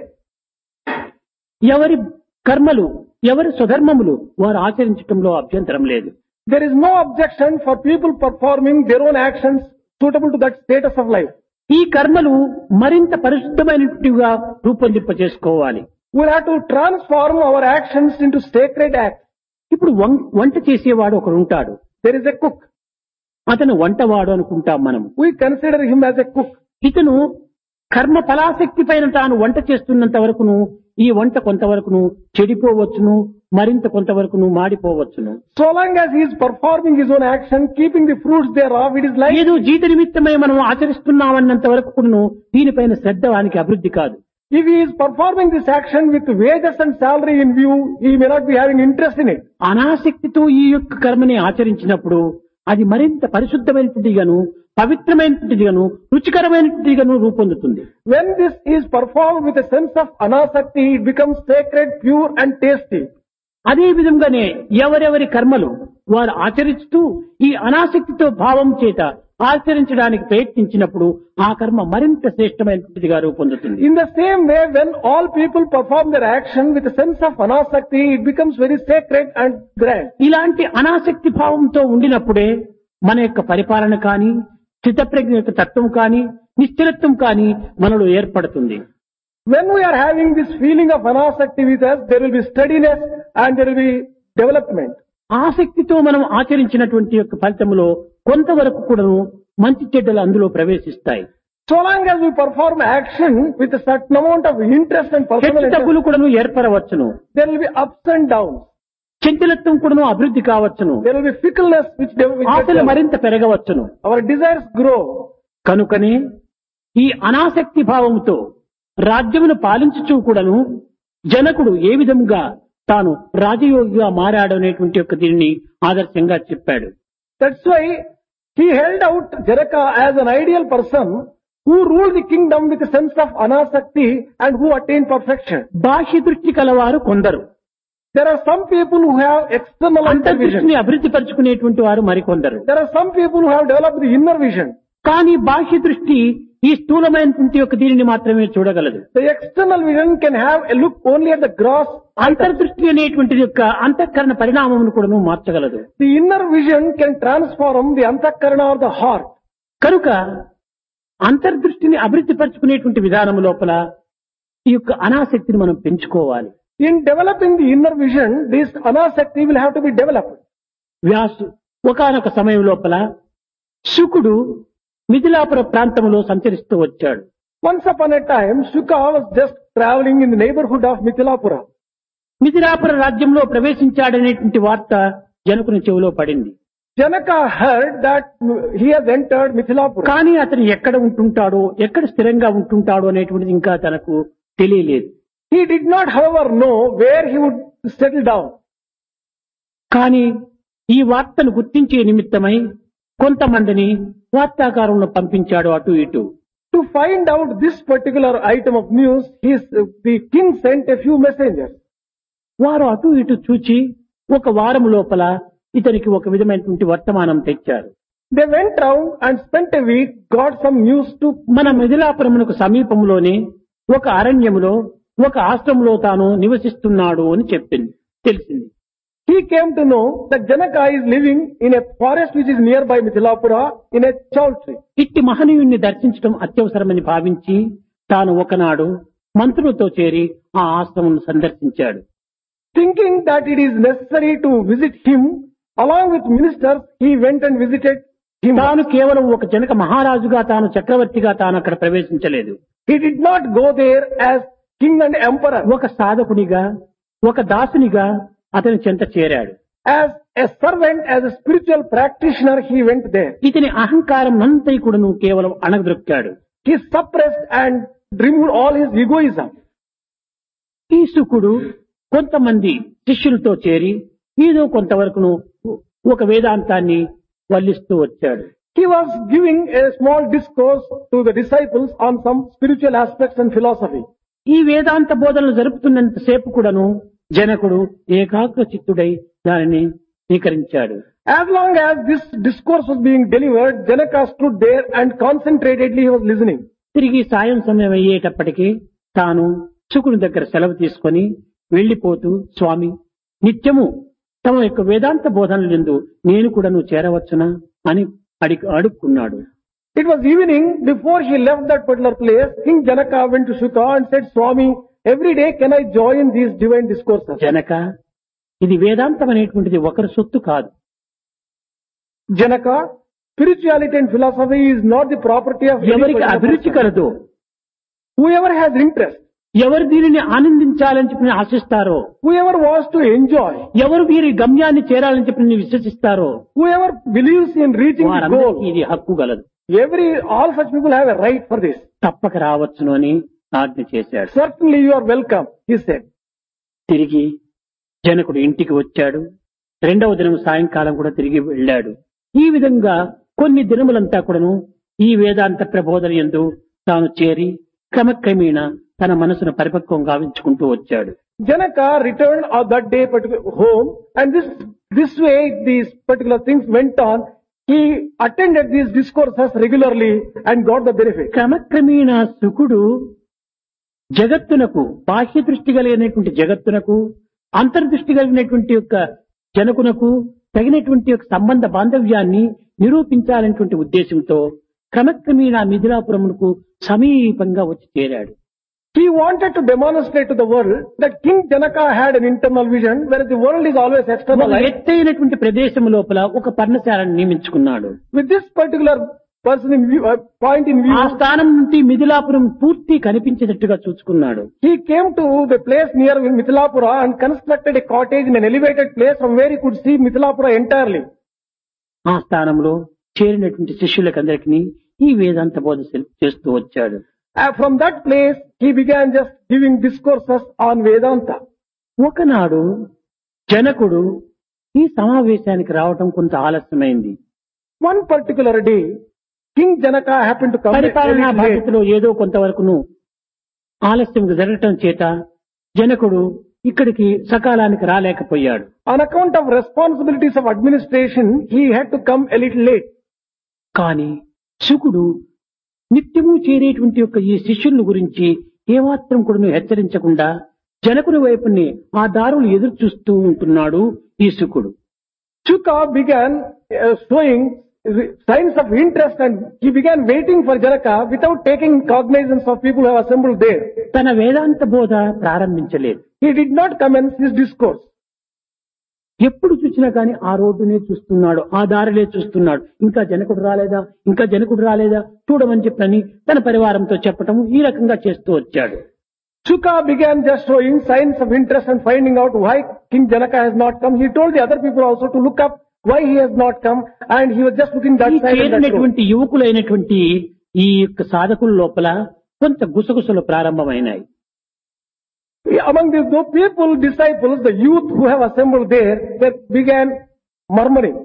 Speaker 1: ఎవరి కర్మలు ఎవరి స్వధర్మములు వారు ఆచరించటంలో అభ్యంతరం లేదు
Speaker 2: There is no objection for people performing their own actions suitable to that status of life.
Speaker 1: ఈ కర్మలు మరింత పరిశుద్ధమైనట్టుగా రూపొందింప చేసుకోవాలి
Speaker 2: We'll have to transform our actions into sacred acts.
Speaker 1: ఇప్పుడు వం- వంట చేసేవాడు ఒకడు ఉంటాడు
Speaker 2: There is a cook.
Speaker 1: అతను వంటవాడు అనుకుంటాం మనం
Speaker 2: We consider him as a cook.
Speaker 1: ఇతను కర్మ ఫలాశక్తి పైన తాను వంట చేస్తున్నంత వరకును ఈ వంట కొంతవరకును చెడిపోవచ్చును మరింత కొంతవరకును మాడిపోవచ్చును
Speaker 2: So long as he is performing his own action, keeping the fruits thereof, it is like
Speaker 1: ఏదో జీత నిమిత్తమై మనం ఆచరిస్తున్నామన్నంత వరకు కూడాను దీనిపైన శ్రద్ధ వానికి అభివృద్ధి కాదు
Speaker 2: if he is performing this action with wages and salary in view, he may not be having interest in it.
Speaker 1: అనాసక్తితో ఈ యొక్క కర్మని ఆచరించినప్పుడు అది మరింత పరిశుద్ధమైనటువంటిగాను పవిత్రమైనటువంటిదిగాను రుచికరమైనటువంటిదిగాను రూపొందుతుంది
Speaker 2: When this is performed with a sense of anasakti, it becomes sacred, pure and tasty.
Speaker 1: అదే విధంగానే ఎవరెవరి కర్మలు వారు ఆచరిస్తూ ఈ అనాసక్తితో భావం చేత ఆచరించడానికి ప్రయత్నించినప్పుడు ఆ కర్మ మరింత శ్రేష్టమైనటువంటిదిగా రూపొందుతుంది
Speaker 2: In the same way, when all people perform their action with a sense of anasakti, it becomes very sacred and grand.
Speaker 1: ఇలాంటి అనాసక్తి భావంతో ఉండినప్పుడే మన యొక్క పరిపాలన కానీ స్థితప్రజ్ఞ యొక్క తత్వం కానీ నిశ్చలత్వం కానీ మనలో ఏర్పడుతుంది
Speaker 2: When we are having this feeling of anasakti with us, there will be steadiness and there will be development.
Speaker 1: ఆసక్తితో మనం ఆచరించినటువంటి యొక్క ఫలితములో కొంతవరకు కూడాను మంచి చెడ్డలు అందులో ప్రవేశిస్తాయి
Speaker 2: So long as we perform action with a certain amount of interest and personal
Speaker 1: హెచ్చు
Speaker 2: interest,
Speaker 1: తగ్గులు కూడాను ఏర్పడవచ్చును
Speaker 2: there will be ups and downs.
Speaker 1: చంచలత్వం కూడాను అభివృద్ధి కావచ్చును
Speaker 2: There will be fickleness which, de- which
Speaker 1: ఆశలు
Speaker 2: gets-
Speaker 1: మరింత పెరగవచ్చును
Speaker 2: our desires grow.
Speaker 1: కనుకనే ఈ అనాసక్తి భావంతో రాజ్యమును పాలించుచూ కూడాను జనకుడు ఏ విధంగా తాను రాజయోగిగా మారాడు అనేటువంటి యొక్క దీనిని ఆదర్శంగా చెప్పాడు
Speaker 2: That's why he held out Janaka as an ideal person who ruled the kingdom with a sense of anasakti and who attained perfection.
Speaker 1: బాహ్య దృష్టి కలవారు కొందరు
Speaker 2: There are some people who have external vision.
Speaker 1: అంతర్దృష్టిని అభివృద్ధి పరుచుకునేటువంటి వారు మరికొందరు
Speaker 2: There are some people who have developed the inner vision.
Speaker 1: కానీ బాహ్య దృష్టి ఈ స్థూలమైనటువంటి యొక్క దీనిని మాత్రమే చూడగలదు
Speaker 2: The external vision can have a look only at the gross.
Speaker 1: అంతర్దృష్టి అనేటువంటి యొక్క అంతఃకరణ పరిణామమును కూడా మార్చగలదు
Speaker 2: The inner vision can transform the antakarana or the heart.
Speaker 1: కనుక అంతర్దృష్టిని అభివృద్ధి పరుచుకునేటువంటి విధానం లోపల ఈ యొక్క అనాసక్తిని మనం పెంచుకోవాలి
Speaker 2: In developing the inner vision, this anasakti will have to be developed.
Speaker 1: Vyasu ఒకనొక సమయం లోపల శుకుడు మిథిలాపుర ప్రాంతంలో సంచరిస్తూ వచ్చాడు
Speaker 2: Once upon a time, Shuka was just traveling in the neighborhood of Mithilapura.
Speaker 1: Mithilapura రాజ్యంలో ప్రవేశించాడనేటువంటి వార్త జనకుని చెవిలో పడింది
Speaker 2: Janaka heard that he has entered Mithilapura.
Speaker 1: కానీ అతను ఎక్కడ ఉంటుంటాడో ఎక్కడ స్థిరంగా ఉంటుంటాడో అనేటువంటిది ఇంకా తనకు తెలియలేదు
Speaker 2: He did not, however, know where he would settle down.
Speaker 1: కానీ ఈ వార్తను గుర్తించే నిమిత్తమై కొంతమందిని వార్తాకారంలో పంపించాడు అటు ఇటు
Speaker 2: To find out this particular item of news, his, the king sent a few messengers.
Speaker 1: వారు అటు ఇటు చూచి ఒక వారం లోపల ఇతనికి ఒక విధమైనటువంటి వర్తమానం తెచ్చారు
Speaker 2: They went round and spent a week, got some news to
Speaker 1: మన మిథిలాపురమునకు సమీపంలోనే ఒక అరణ్యములో ఒక ఆశ్రమంలో తాను నివసిస్తున్నాడు అని చెప్పింది తెలిసింది
Speaker 2: He came to know that Janaka is living in a forest which is nearby Mithilapura in a chaul tree.
Speaker 1: ఇట్టి మహనీయుణ్ణి దర్శించడం అత్యవసరమని భావించి తాను ఒకనాడు మంత్రులతో చేరి ఆ ఆశ్రమం సందర్శించాడు
Speaker 2: Thinking that it is necessary to visit him, along with ministers, he went and visited him.
Speaker 1: తాను కేవలం ఒక జనక మహారాజుగా తాను చక్రవర్తిగా తాను అక్కడ ప్రవేశించలేదు
Speaker 2: He did not go there as king and emperor.
Speaker 1: ఒక సాధకునిగా ఒక దాసునిగా అతని చెంత చేరాడు
Speaker 2: As a servant, as a spiritual practitioner, he went there.
Speaker 1: ఇతని అహంకారం నంతై కూడాను కేవలం అణగదొక్కాడు
Speaker 2: He suppressed and removed all his egoism.
Speaker 1: ఈ శుకుడు కొంతమంది శిష్యులతో చేరి ఏదో కొంతవరకును ఒక వేదాంతాన్ని వల్లిస్తూ వచ్చాడు
Speaker 2: He was giving a small discourse to the disciples on some spiritual aspects and philosophy.
Speaker 1: ఈ వేదాంత బోధనలు జరుపుతున్నంత సేపు కూడాను జనకుడు ఏకాగ్ర చిత్తుడై దానిని స్వీకరించాడు
Speaker 2: As long as this discourse was being delivered, Janaka stood there and concentratedly he was listening.
Speaker 1: తిరిగి సాయం సమయం అయ్యేటప్పటికీ తాను శుకుని దగ్గర సెలవు తీసుకొని వెళ్లిపోతూ స్వామి నిత్యము తమ యొక్క వేదాంత బోధనలు ఎందు నేను కూడా నువ్వు చేరవచ్చునా అని అడిగి అడుక్కున్నాడు
Speaker 2: It was evening before he left that particular place. King Janaka went to Shuka and said, Swami, every day can I join these divine discourses?
Speaker 1: Janaka ఇది వేదాంతం అనేటువంటిది ఒకరి సొత్తు కాదు
Speaker 2: Janaka, spirituality and philosophy is not the property of any
Speaker 1: ఎవరికి
Speaker 2: particular
Speaker 1: అభిరుచి
Speaker 2: person.
Speaker 1: కలదో
Speaker 2: Whoever has interest,
Speaker 1: ఎవరు దీనిని ఆనందించాలని చెప్పి ఆశిస్తారో
Speaker 2: whoever wants to enjoy,
Speaker 1: ఎవరు వీరి గమ్యాన్ని చేరాలని చెప్పి విశ్వసిస్తారో
Speaker 2: whoever believes in reaching the
Speaker 1: వారందరికీ
Speaker 2: goal,
Speaker 1: ఇది హక్కు గలదు
Speaker 2: every, all such people have a right for this.
Speaker 1: తప్పక రావచ్చును అని ఆజ్ఞ చేశాడు
Speaker 2: Certainly you are welcome, he said.
Speaker 1: తిరిగి జనకుడు ఇంటికి వచ్చాడు రెండవ దినం సాయంకాలం కూడా తిరిగి వెళ్ళాడు ఈ విధంగా కొన్ని దినములంతా కూడాను ఈ వేదాంత ప్రబోధన ఎందు తాను చేరి క్రమక్రమేణ తన మనసును పరిపక్వం గావించుకుంటూ వచ్చాడు
Speaker 2: Janaka returned on that day particular home and this, this way these particular things went on. He attended these discourses regularly and got the benefit.
Speaker 1: క్రమక్రమేణ సుకుడు జగత్తునకు బాహ్య దృష్టి కలిగినటువంటి జగత్తునకు అంతర్దృష్టి కలిగినటువంటి యొక్క జనకునకు తగినటువంటి యొక్క సంబంధ బాంధవ్యాన్ని నిరూపించాలనేటువంటి ఉద్దేశంతో క్రమక్రమేణా మిథిలాపురమునకు సమీపంగా వచ్చి చేరాడు
Speaker 2: He wanted to demonstrate to the world that King Janaka had an internal vision whereas the world is always
Speaker 1: ఒక
Speaker 2: externalized.
Speaker 1: ఎత్తైనటువంటి ప్రదేశం లోపల ఒక పర్ణశాలను నియమించుకున్నాడు
Speaker 2: With this particular person in view, uh, point in view,
Speaker 1: ఆ స్థానం నుండి మిథిలాపురం పూర్తి కనిపించేటట్టుగా చూసుకున్నాడు
Speaker 2: he came to the place near Mithilapura and constructed a cottage in an elevated place from where he could see Mithilapura entirely.
Speaker 1: ఆ స్థానంలో చేరినటువంటి శిష్యులకందరికీ ఈ వేదాంత బోధ చేస్తూ వచ్చాడు
Speaker 2: Uh, from that place, he began just giving discourses on Vedanta.
Speaker 1: ఒకనాడు జనకుడు ఈ సమావేశానికి రావటం కొంత ఆలస్యమైంది
Speaker 2: One particular day, King Janaka happened to come a
Speaker 1: పరిపాలనా
Speaker 2: little late.
Speaker 1: బాధ్యతలో ఏదో కొంతవరకును ఆలస్యం జరగటం చేత జనకుడు ఇక్కడికి సకాలానికి రాలేకపోయాడు
Speaker 2: On account of responsibilities of administration, he had to come a little late.
Speaker 1: కాని శుకుడు నిత్యము చేరేటువంటి యొక్క ఈ శిష్యుల గురించి ఏమాత్రం కూడా హెచ్చరించకుండా జనకుని వైపుని ఆ దారులు ఎదురు చూస్తూ ఉంటున్నాడు ఈ శుకుడు
Speaker 2: Chuka began uh, showing signs of interest and he began waiting for Janaka without taking cognizance of people who have assembled there.
Speaker 1: తన వేదాంత బోధ ప్రారంభించలేదు
Speaker 2: He did not commence his discourse.
Speaker 1: ఎప్పుడు చూసినా గాని ఆ రోడ్డునే చూస్తున్నాడు ఆ దారిలే చూస్తున్నాడు ఇంకా జనకుడు రాలేదా ఇంకా జనకుడు రాలేదా చూడమని చెప్పని తన పరివారంతో చెప్పటం ఈ రకంగా చేస్తూ వచ్చాడు
Speaker 2: Chuka began just showing signs of interest and finding out why King Janaka has not come. He told the other people also to look up why he has not come and he was just looking that
Speaker 1: ఈ
Speaker 2: side and that road.
Speaker 1: చేరినటువంటి యువకులైనటువంటి ఈ యొక్క సాధకుల లోపల కొంత గుసగుసలు ప్రారంభమైనాయి
Speaker 2: Among these those people, disciples, the youth who have assembled there, they began murmuring.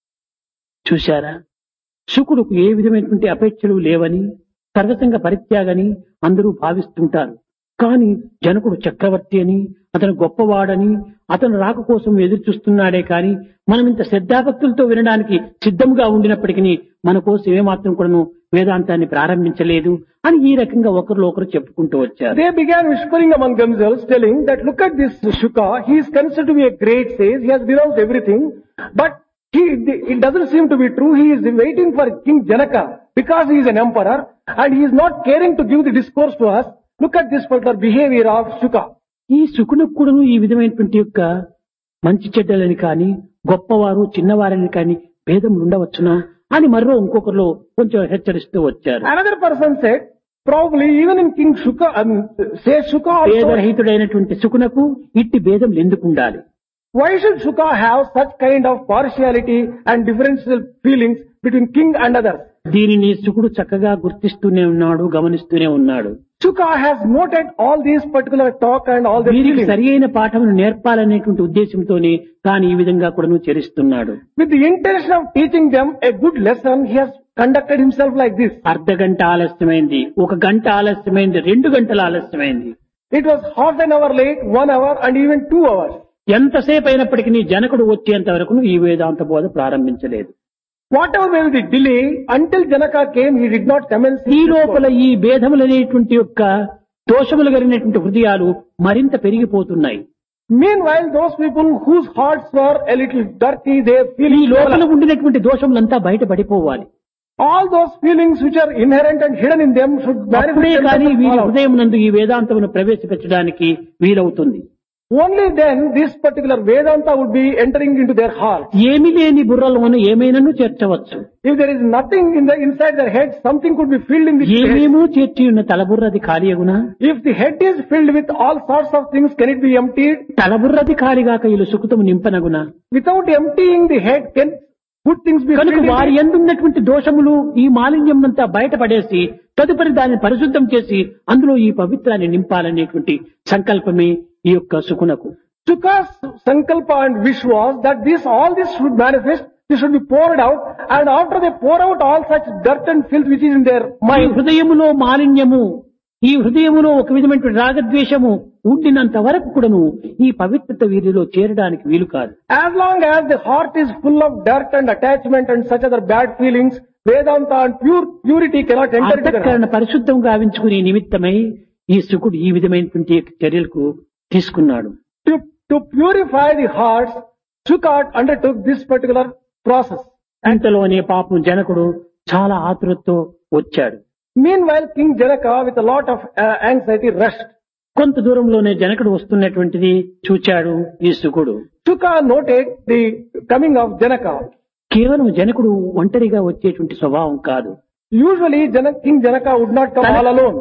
Speaker 1: చూశారా శుకుడుకు ఏ విధమైనటువంటి అపేక్షలు లేవని సర్వసంగ పరిత్యాగని అందరూ భావిస్తుంటారు కానీ జనకుడు చక్రవర్తి అని అతను గొప్పవాడని అతను రాక కోసం ఎదురు చూస్తున్నాడే కానీ మనం ఇంత శ్రద్ధాభక్తులతో వినడానికి సిద్ధంగా ఉండినప్పటికీ మన కోసం ఏమాత్రం కూడాను వేదాంతాన్ని ప్రారంభించలేదు అని ఈ రకంగా ఒకరిలో ఒకరు చెప్పుకుంటూ వచ్చారు
Speaker 2: They began whispering among themselves, telling that look at this Shuka, he is considered to be a great sage, he has denounced everything, but he, it doesn't seem to be true. He is waiting for King Janaka because he is an emperor and he is not caring to give the discourse to us. Look at this particular behavior of Shuka.
Speaker 1: ఈ శుకునికి కూడాను ఈ విధమైనటువంటి యొక్క మంచి చెడ్డలని కానీ గొప్పవారు చిన్నవారని కానీ భేదములు ఉండవచ్చునా అని మరో ఇంకొకరిలో కొంచెం హెచ్చరిస్తూ వచ్చారు
Speaker 2: Another person said, probably even in King Shuka, um, say Shuka also,
Speaker 1: భేదరహితుడైనటువంటి శుకునకు ఇట్టి భేదములు ఎందుకు ఉండాలి
Speaker 2: why should Shuka have such kind of partiality and differential feelings between king and others?
Speaker 1: దీనిని శుకుడు చక్కగా గుర్తిస్తూనే ఉన్నాడు గమనిస్తూనే ఉన్నాడు
Speaker 2: Shuka has noted all these particular talk and all the
Speaker 1: వీరికి
Speaker 2: feelings.
Speaker 1: సరి అయిన పాఠమును నేర్పాలనేటువంటి ఉద్దేశంతోనే తాను ఈ విధంగా కూడాను చరిస్తున్నాడు
Speaker 2: With the intention of teaching them a good lesson, he has conducted himself like this.
Speaker 1: అర్ధ గంట ఆలస్యమైంది ఒక గంట ఆలస్యమైంది రెండు గంటల ఆలస్యమైంది
Speaker 2: It was half an hour late, one hour and even two hours.
Speaker 1: ఎంతసేపు అయినప్పటికీ జనకుడు వచ్చేంత వరకు ఈ వేదాంత బోధ ప్రారంభించలేదు
Speaker 2: Whatever may be the delay, until Janaka came, he did not commence his
Speaker 1: ఈ
Speaker 2: discourse.
Speaker 1: లోపల ఈ భేదములనేటువంటి యొక్క దోషములు కలిగినటువంటి హృదయాలు మరింత పెరిగిపోతున్నాయి
Speaker 2: Meanwhile, those people whose hearts were a little dirty, they feel
Speaker 1: ఈ లోపల ఉండినటువంటి దోషములంతా బయటపడిపోవాలి
Speaker 2: all those feelings which are inherent and hidden in them should
Speaker 1: అప్పుడే
Speaker 2: manifest
Speaker 1: కానీ
Speaker 2: themselves
Speaker 1: వీరి
Speaker 2: all out.
Speaker 1: హృదయం నందు ఈ వేదాంతమును ప్రవేశపెట్టడానికి వీలవుతుంది
Speaker 2: Only then this particular Vedanta would be entering into their heart.
Speaker 1: ఏమి లేని బుర్రలోను ఏమైనాను చేర్చవచ్చు
Speaker 2: If there is nothing in the inside their head, something could be filled in the head.
Speaker 1: ఏమేమో చేర్చి ఉన్న తలబుర్రది ఖాళీగునా
Speaker 2: If the head is filled with all sorts of things, can it be emptied?
Speaker 1: తలబుర్రది ఖాళీగాక ఇల్లు సుఖతము నింపనగునా
Speaker 2: Without emptying the head, can good things be
Speaker 1: కనుక
Speaker 2: filled in
Speaker 1: వారి
Speaker 2: it?
Speaker 1: ఎందున్నటువంటి దోషములు ఈ మాలిన్యం అంతా బయటపడేసి తదుపరి దాన్ని పరిశుద్ధం చేసి అందులో ఈ పవిత్రాన్ని నింపాలనేటువంటి సంకల్పమే ఈ యొక్క సుకునకు
Speaker 2: Suka's sankalpa and wish was that this, all this should manifest, this should be poured out, and after they pour out all such dirt and filth which is in their
Speaker 1: ఈ
Speaker 2: mind,
Speaker 1: హృదయములో మాలిన్యము ఈ హృదయములో ఒక విధమైనటువంటి రాగద్వేషము ఉండినంత వరకు కూడాను ఈ పవిత్రత వీరిలో చేరడానికి వీలు కాదు
Speaker 2: as long as the heart is full of dirt and attachment and such other bad feelings, Vedanta and pure purity cannot enter into their heart.
Speaker 1: అంతఃకరణ పరిశుద్ధం గావించుకునే నిమిత్తమై ఈ శుకుడు ఈ విధమైనటువంటి చర్యలకు తీసుకున్నాడు
Speaker 2: To, to purify the hearts, Sukat undertook this particular process.
Speaker 1: అంతలోనే పాపం జనకుడు చాలా ఆతురతో వచ్చాడు
Speaker 2: Meanwhile, King Janaka, with a lot of uh, anxiety, rushed.
Speaker 1: కొంత దూరంలోనే జనకుడు వస్తున్నటువంటిది చూచాడు ఈ శుకుడు
Speaker 2: Suka noted the coming of Janaka.
Speaker 1: కేవలం జనకుడు ఒంటరిగా వచ్చేటువంటి స్వభావం కాదు
Speaker 2: Usually, Janak, King Janaka would not come all alone.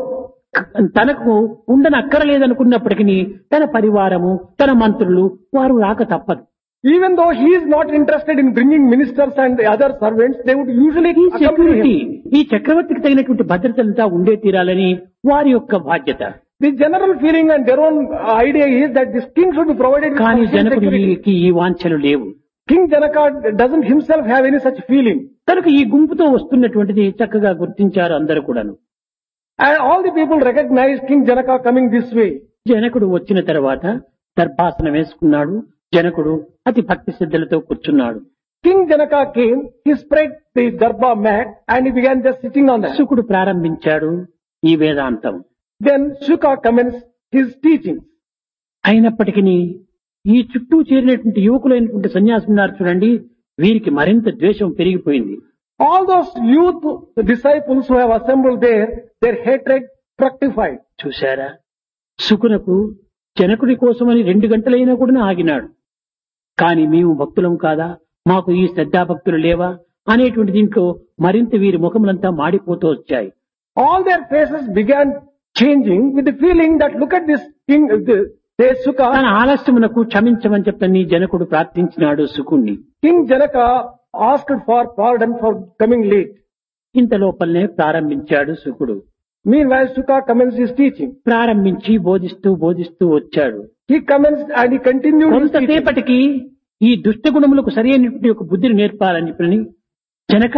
Speaker 1: తనకు ఉండనక్కరలేదనుకున్నప్పటికీ తన పరివారము తన మంత్రులు వారు రాక తప్పదు
Speaker 2: Even though he is not interested in bringing ministers and the other servants, they would usually
Speaker 1: ఈ
Speaker 2: accompany
Speaker 1: సెక్యూరిటీ
Speaker 2: him.
Speaker 1: ఈ చక్రవర్తికి తగినటువంటి భద్రతంతా ఉండే తీరాలని వారి యొక్క బాధ్యత
Speaker 2: The general feeling and their own uh, idea is that this king should be provided with
Speaker 1: కానీ
Speaker 2: sufficient security.
Speaker 1: జనకుడికి ఈ వాంఛలు లేవు
Speaker 2: King Janaka doesn't himself have any such feeling.
Speaker 1: కనుక ఈ గుంపుతో వస్తున్నటువంటిది చక్కగా గుర్తించారు అందరూ కూడాను
Speaker 2: And all the people recognize King Janaka coming this way.
Speaker 1: జనకుడు వచ్చిన తర్వాత దర్భాసనం వేసుకున్నాడు జనకుడు అతి భక్తి శ్రద్ధలతో కూర్చున్నాడు
Speaker 2: King Janaka came, he spread the darba mat and he began just sitting on that.
Speaker 1: శుకుడు ప్రారంభించాడు ఈ వేదాంతం
Speaker 2: Then Shuka commenced his teaching.
Speaker 1: అయినప్పటికీ ఈ చుట్టూ చేరినటువంటి యువకులైనటువంటి సన్యాసులు ఉన్నారు చూడండి వీరికి మరింత ద్వేషం పెరిగిపోయింది
Speaker 2: All those youth disciples who have assembled there, their hatred fructified.
Speaker 1: చూశారా శుకునకు జనకుడి కోసమని రెండు గంటలైనా కూడా ఆగినాడు కానీ మేము భక్తులం కాదా మాకు ఈ శ్రద్ధాభక్తులు లేవా అనేటువంటి దీంట్లో మరింత వీరి ముఖములంతా మాడిపోతూ వచ్చాయి
Speaker 2: All their faces began changing with the feeling that look at this king, uh, the- says Shuka,
Speaker 1: తన ఆలస్యమునకు క్షమించమని చెప్పని జనకుడు ప్రార్థించినాడు శుకుణ్ణి
Speaker 2: King Janaka asked for pardon for coming late.
Speaker 1: ఇంత లోపలనే ప్రారంభించాడు శుకుడు
Speaker 2: Meanwhile, Shuka commenced his teaching.
Speaker 1: ప్రారంభించి బోధిస్తూ బోధిస్తూ వచ్చాడు
Speaker 2: He commenced and he continued his teaching.
Speaker 1: కొంతసేపటికి ఈ దుష్ట గుణములకు సరైనటువంటి ఒక బుద్ధిని నేర్పాలని చెప్పని జనక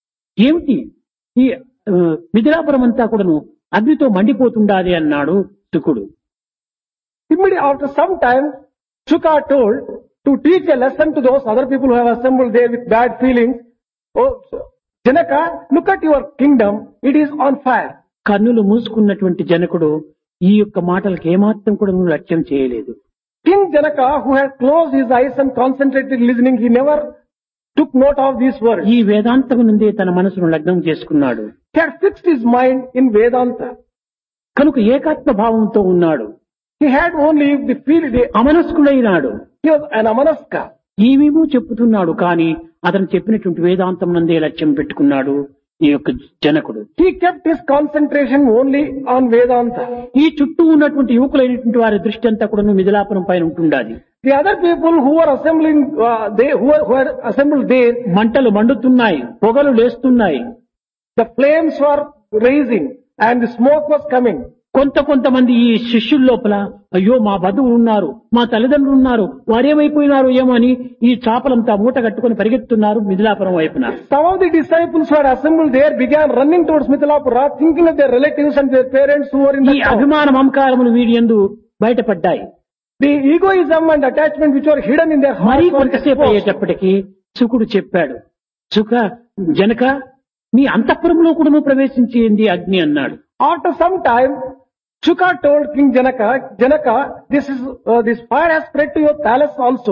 Speaker 1: ఏమిటి ఈ ఆ, మిథిలాపురం అంతా కూడాను అగ్నితో మండిపోతుండాలి అన్నాడు శుకుడు
Speaker 2: Immediately after some time, Shuka told to teach a lesson to those other people who have assembled there with bad feelings. Oh, Janaka, look at your kingdom. It is on fire.
Speaker 1: కన్నులు మూసుకున్నటువంటి జనకుడు ఈ యొక్క మాటలకు ఏమాత్రం కూడా లక్ష్యం చేయలేదు
Speaker 2: King Janaka, who had closed his eyes and concentrated listening, he never took note of these words.
Speaker 1: ఈ వేదాంతము నుండే తన మనసును లగ్నం చేసుకున్నాడు
Speaker 2: He had fixed his mind in Vedanta.
Speaker 1: కనుక ఏకాత్మ భావంతో ఉన్నాడు
Speaker 2: He had only the feeling, the,
Speaker 1: అమనస్కుడైనాడు
Speaker 2: he was an amanaska.
Speaker 1: ఏమేమో చెప్పుతున్నాడు కానీ అతను చెప్పినటువంటి వేదాంతం నందే లక్ష్యం పెట్టుకున్నాడు ఈ యొక్క జనకుడు
Speaker 2: He kept his concentration only on Vedanta.
Speaker 1: ఈ చుట్టూ ఉన్నటువంటి యువకులైనటువంటి వారి దృష్టి అంతా కూడా మిథిలాపురం పైన ఉంటుండాలి
Speaker 2: The other people who were assembling, uh, they who were, who had assembled there,
Speaker 1: మంటలు మండుతున్నాయి పొగలు లేస్తున్నాయి
Speaker 2: the flames were raising and the smoke was coming.
Speaker 1: కొంత కొంతమంది ఈ శిష్యుల లోపల అయ్యో మా బంధువులు ఉన్నారు మా తల్లిదండ్రులు ఉన్నారు వారేమైపోయినారు ఏమో అని ఈ చాపలంతా మూట కట్టుకుని పరిగెత్తున్నారు మిథిలాపురం వైపున
Speaker 2: Some of the disciples who had assembled there began running towards Mithilapura, thinking of their relatives and their parents who were in
Speaker 1: ఈ
Speaker 2: the town.
Speaker 1: అభిమాన మమకారములు వీరి యందు బయటపడ్డాయి
Speaker 2: The egoism and attachment which were hidden in their
Speaker 1: మరీ
Speaker 2: hearts were
Speaker 1: కొంతసేపు
Speaker 2: exposed.
Speaker 1: అయ్యేటప్పటికి శుకుడు చెప్పాడు సుఖ జనక మీ అంతఃపురంలో కూడా ప్రవేశించింది అగ్ని అన్నాడు
Speaker 2: After some time, Shuka told King Janaka, Janaka, this is, uh, this fire has spread to your palace also.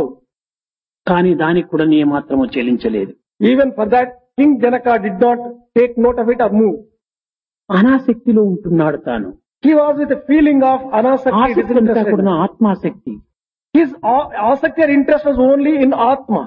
Speaker 1: కానీ దానికి కూడా నీ మాత్రము చెల్లించలేదు
Speaker 2: Even for that, King Janaka did not take note of it or move.
Speaker 1: అనాసక్తిలో ఉంటున్నాడు తాను
Speaker 2: He was with a feeling of anasakti,
Speaker 1: ఆసక్తి అంతా
Speaker 2: disinterested.
Speaker 1: కూడా ఆత్మాసక్తి
Speaker 2: His a- asakti or interest was only in Atma.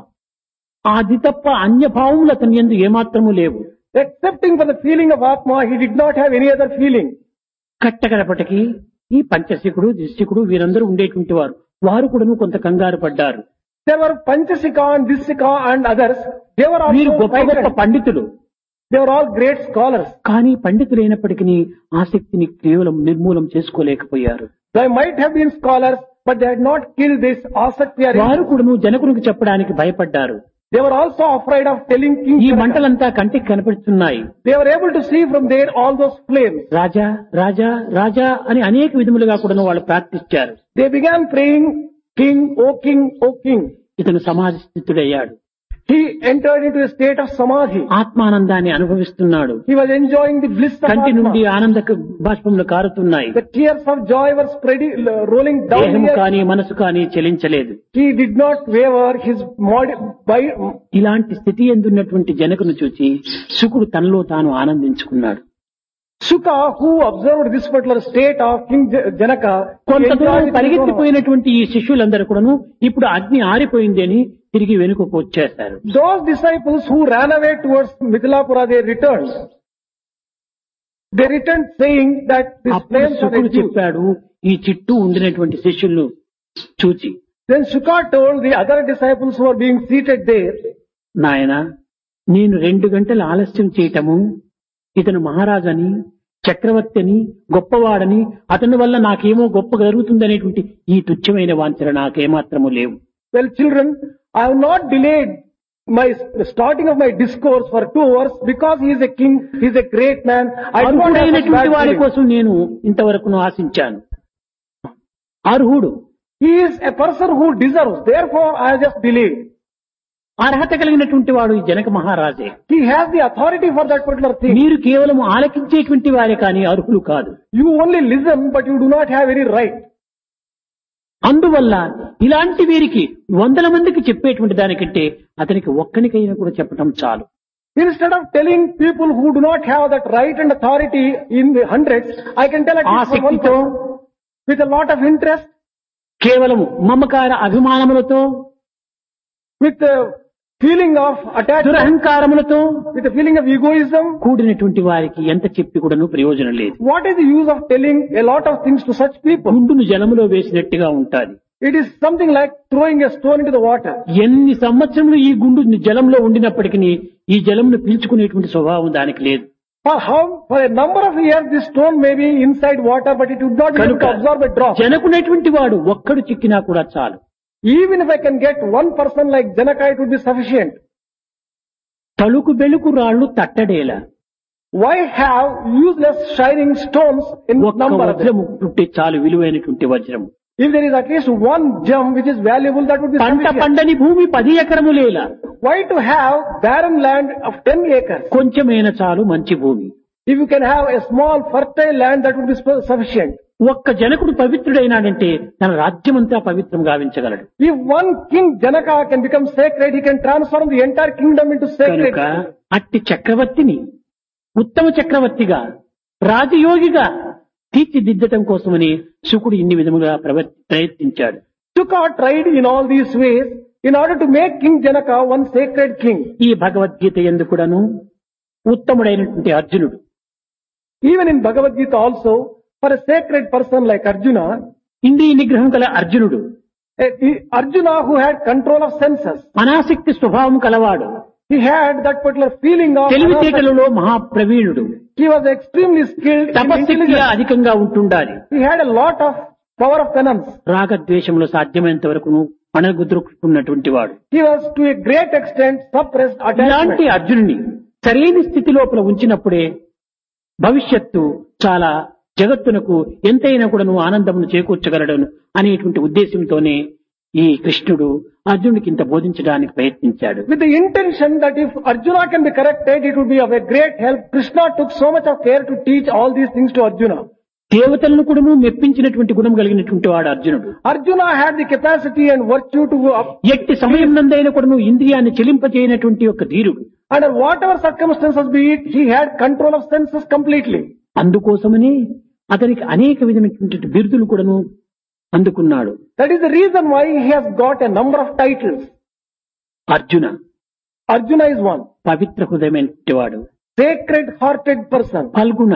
Speaker 1: అది తప్ప అన్య భావములు అతని ఎందు ఏమాత్రము లేవు
Speaker 2: Excepting for the feeling of Atma, he did not have any other feeling.
Speaker 1: కట్టకడపటికి ఈ పంచశికుడు దిశికుడు వీరందరూ ఉండేటువంటి వారు వారు కూడాను కొంత కంగారు పడ్డారు
Speaker 2: There were Panchasika and Disika and others. They were
Speaker 1: వీరు
Speaker 2: also
Speaker 1: గొప్ప గొప్ప
Speaker 2: frightened.
Speaker 1: పండితులు
Speaker 2: They were all great scholars.
Speaker 1: కానీ పండితులైనప్పటికీ ఆసక్తిని కేవలం నిర్మూలం చేసుకోలేకపోయారు
Speaker 2: They might have been scholars, but they had not killed this asakti or
Speaker 1: వారు కూడాను జనకునికి చెప్పడానికి భయపడ్డారు
Speaker 2: They were also afraid of telling King
Speaker 1: ఈ
Speaker 2: Janaka.
Speaker 1: మంటలంతా కంటికి కనిపిస్తున్నాయి
Speaker 2: They were able to see from there all those flames.
Speaker 1: రాజా రాజా రాజా అని అనేక విధములుగా కూడాను వాళ్ళు ప్రార్థించారు
Speaker 2: They began praying, King, O King, O King.
Speaker 1: ఇతను సమాధి స్థితుడయ్యాడు
Speaker 2: He entered into a state of samadhi.
Speaker 1: ఆత్మానందాన్ని అనుభవిస్తున్నాడు
Speaker 2: He was enjoying the bliss of
Speaker 1: కంటి నుండి
Speaker 2: Atma.
Speaker 1: ఆనంద బాష్పములు కారుతున్నాయి
Speaker 2: The tears of joy were spreading, rolling down
Speaker 1: దేహము
Speaker 2: here.
Speaker 1: కానీ మనసు కానీ చెలించలేదు
Speaker 2: He did not waver his body, by,
Speaker 1: ఇలాంటి స్థితి ఎందున్నటువంటి జనకును చూచి శుకుడు తనలో తాను ఆనందించుకున్నాడు
Speaker 2: Shuka, who observed this particular state of King Ja- Janaka, he
Speaker 1: కొంత
Speaker 2: enjoyed
Speaker 1: దూరం
Speaker 2: it in his own heart.
Speaker 1: పరిగెత్తిపోయినటువంటి ఈ శిష్యులందరూ కూడాను ఇప్పుడు అగ్ని ఆరిపోయింది అని తిరిగి వెనుకకు వచ్చేశారు
Speaker 2: Those disciples who ran away towards Mithilapura, they returned. They returned saying that these
Speaker 1: అప్పుడు
Speaker 2: flames are
Speaker 1: శుకుడు
Speaker 2: reduced.
Speaker 1: చెప్పాడు ఈ చుట్టూ ఉండినటువంటి శిష్యులను చూచి
Speaker 2: Then Shuka told the other disciples who were being seated there,
Speaker 1: నాయన నేను రెండు గంటలు ఆలస్యం చేయటము ఇతను మహారాజని చక్రవర్తి అని గొప్పవాడని అతని వల్ల నాకేమో గొప్ప జరుగుతుందనేటువంటి ఈ తుచ్చమైన వాంఛన నాకేమాత్రము లేవు
Speaker 2: well children, I have not delayed my starting of my discourse for two hours because he is a king, he is a great man. I do not have such
Speaker 1: అర్హుడైనటువంటి
Speaker 2: bad
Speaker 1: వాడి
Speaker 2: feelings.
Speaker 1: కోసం నేను ఇంతవరకు ఆశించాను అర్హుడు
Speaker 2: He is a person who deserves, therefore I have just delayed.
Speaker 1: అర్హత కలిగినటువంటి వాడు ఈ Janaka మహారాజే
Speaker 2: He has the authority for that particular thing.
Speaker 1: మీరు కేవలం ఆలకించేటువంటి వారే కానీ అర్హులు కాదు
Speaker 2: You only listen, but you do not have any right.
Speaker 1: అందువల్ల ఇలాంటి వీరికి వందల మందికి చెప్పేటువంటి దానికంటే అతనికి ఒక్కనికైనా కూడా చెప్పటం చాలు
Speaker 2: Instead of telling people who do not have that right and authority in the hundreds, I can tell at least for one
Speaker 1: ఆసక్తితో
Speaker 2: person with a lot of interest,
Speaker 1: కేవలము మమకార అభిమానములతో
Speaker 2: with a feeling of attachment,
Speaker 1: దురహంకారములతో
Speaker 2: with a feeling of egoism.
Speaker 1: కూడినటువంటి వారికి ఎంత చెప్పి కూడాను ప్రయోజనం లేదు
Speaker 2: What is the use of telling a lot of things to such people?
Speaker 1: గుండును జలములో వేసినట్టుగా ఉంటాది
Speaker 2: It is something like throwing a stone into the water.
Speaker 1: ఎన్ని సంవత్సరములు ఈ గుండు జలంలో ఉండినప్పటికీ ఈ జలమును పీల్చుకునేటువంటి స్వభావం దానికి లేదు
Speaker 2: For how, for a number of years this stone may be inside water, but it would not be able
Speaker 1: కనుక
Speaker 2: to absorb a drop.
Speaker 1: జనకునేటువంటి వాడు ఒక్కడు చిక్కినా కూడా చాలు
Speaker 2: Even if I can get one person like Janaka, it would be sufficient.
Speaker 1: తలుకు బెలుకు రాళ్లు తట్టడేలా
Speaker 2: Why have useless shining stones in
Speaker 1: ఒక్క
Speaker 2: number of them?
Speaker 1: వజ్రము పుట్టే చాలు విలువైనటువంటి వజ్రము
Speaker 2: If there is at least one gem which is valuable, that would be
Speaker 1: పంట
Speaker 2: sufficient.
Speaker 1: పండని భూమి పది ఎకరములేలా
Speaker 2: Why to have barren land of 10 acres?
Speaker 1: కొంచెమైన చాలు మంచి భూమి
Speaker 2: If you can have a small fertile land, that would be sp- sufficient.
Speaker 1: ఒక్క జనకుడు పవిత్రుడైనాడంటే తన రాజ్యమంతా పవిత్రం గావించగలడు
Speaker 2: If one king Janaka can become sacred, he can transform the entire kingdom into sacred.
Speaker 1: కనుక అట్టి చక్రవర్తిని ఉత్తమ చక్రవర్తిగా రాజయోగిగా తీర్చిదిద్దటం కోసమని శుకుడు ఇన్ని విధముగా ప్రవర్- ప్రయత్నించాడు
Speaker 2: Shuka tried in all these ways in order to make King Janaka one sacred king.
Speaker 1: ఈ భగవద్గీత ఎందుకుడను ఉత్తముడైనటువంటి అర్జునుడు
Speaker 2: Even in Bhagavad Gita also, for a sacred person like Arjuna,
Speaker 1: ఇంద్రియ నిగ్రహం గల అర్జునుడు
Speaker 2: eh, he- Arjuna who had control of senses,
Speaker 1: అనాసక్తి స్వభావం కలవాడు
Speaker 2: he had that particular feeling of
Speaker 1: తెలివితేటలలో మహాప్రవీణుడు
Speaker 2: he was extremely skilled in
Speaker 1: తపశక్తిగా
Speaker 2: intelligence.
Speaker 1: అధికంగా ఉంటుండాలి
Speaker 2: He had a lot of power of penance.
Speaker 1: రాగద్వేషంలో సాధ్యమైనంత వరకు పణగుద్రుకున్నటువంటి వాడు
Speaker 2: He was to a great extent suppressed
Speaker 1: ఇలాంటి
Speaker 2: attachment.
Speaker 1: అర్జునుని సరైన స్థితి లోపల ఉంచినప్పుడే భవిష్యత్తు చాలా జగత్తునకు ఎంతైనా కూడాను ఆనందమును చేకూర్చగలడను అనేటువంటి ఉద్దేశంతోనే ఈ కృష్ణుడు అర్జునుడికి ఇంత బోధించడానికి ప్రయత్నించాడు
Speaker 2: With the intention that if Arjuna can be corrected, it would be of a great help. Krishna took so much of care to teach all these things to Arjuna.
Speaker 1: దేవతలను కూడాను మెప్పించినటువంటి గుణం కలిగినటువంటి వాడు అర్జునుడు
Speaker 2: Arjuna had the capacity and virtue to up,
Speaker 1: ఎట్టి సమయం నందైన కూడాను ఇంద్రియాన్ని చెలింపజేయనటువంటి ఒక ధీరుడు
Speaker 2: under whatever circumstances be it, he had control of senses completely.
Speaker 1: అందుకోసమని అతనికి అనేక విధమైనటువంటి బిరుదులు కూడాను అందుకున్నాడు
Speaker 2: That is the reason why he has got a number of titles.
Speaker 1: Arjuna
Speaker 2: Arjuna is one.
Speaker 1: పవిత్ర హృదయమైనటువంటి వాడు
Speaker 2: Sacred hearted person.
Speaker 1: Phalguna